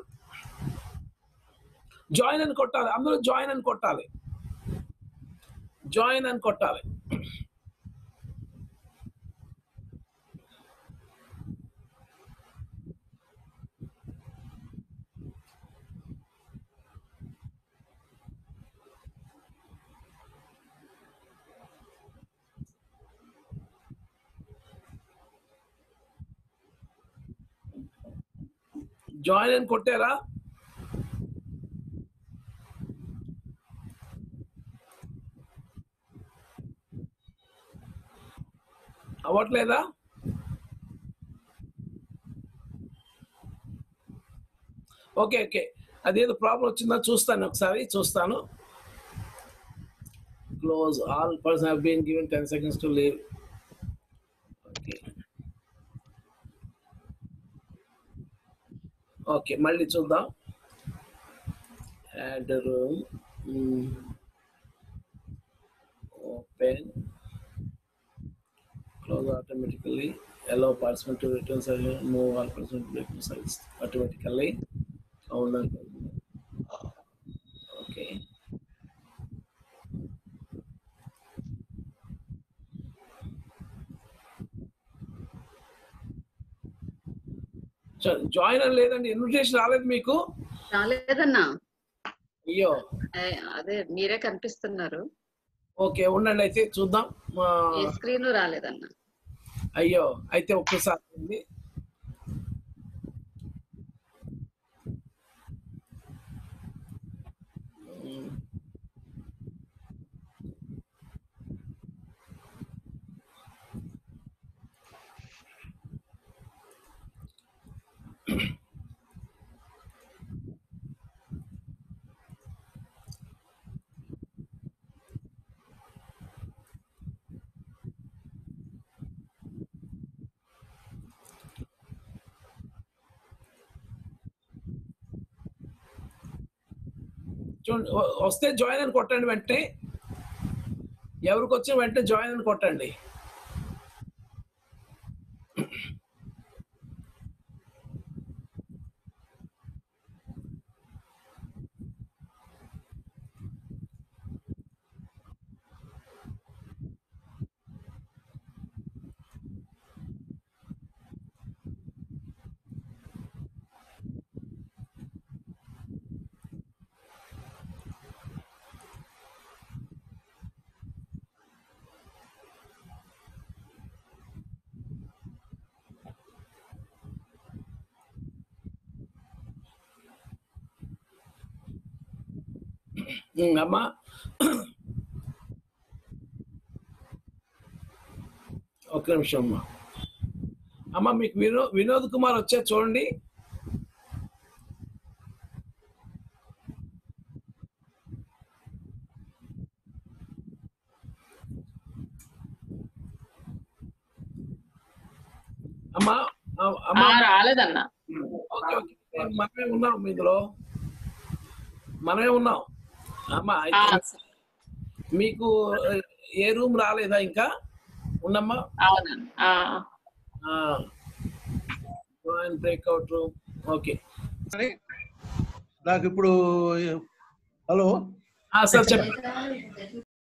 జాయిన్ అని కొట్టాలి అందరూ జాయిన్ అని కొట్టాలి జాయిన్ అని కొట్టాలి జాయిన్ అని కొట్టారా అవ్వట్లేదా ఓకే ఓకే అదేదో ప్రాబ్లం వచ్చిందా చూస్తాను ఒకసారి చూస్తాను close all person have been given ten seconds to leave okay okay మళ్ళీ చూద్దాం add a room mm, open close automatically allow participant to return session move all participant to break size automatically count down okay join అని లేదండి invitation రాలేదు మీకు రాలేదన్నా అయ్యో ఏ, అదే మీరే కనిపిస్తున్నారు ఓకే ఉండండి అయితే చూద్దాం ఆ, ఏ స్క్రీన్ రాలేదన్నా అయ్యో అయితే ఒక్కసారి ఉంది చూడండి వ- వస్తే జాయిన్ అని కొట్టండి వెంటనే ఎవరికి వచ్చిన వెంటనే జాయిన్ అని కొట్టండి ఉమ్, అమ్మా ఒక నిమిషం అమ్మా అమ్మా మీకు వినో వినోద్ కుమార్ వచ్చే చూడండి అమ్మా ఆ, అమ్మా ఆ, రాలేదన్నా ఓకే ఓకే మనమే ఉన్నాం ఇందులో మనమే ఉన్నాం అమ్మా అయితే మీకు ఏ రూమ్ రాలేదా ఇంకా ఉన్నమ్మా అవునండి ఆ, జాయిన్ బ్రేక్అవుట్ రూమ్ ఓకే నాకు ఇప్పుడు హలో సార్ చెప్పండి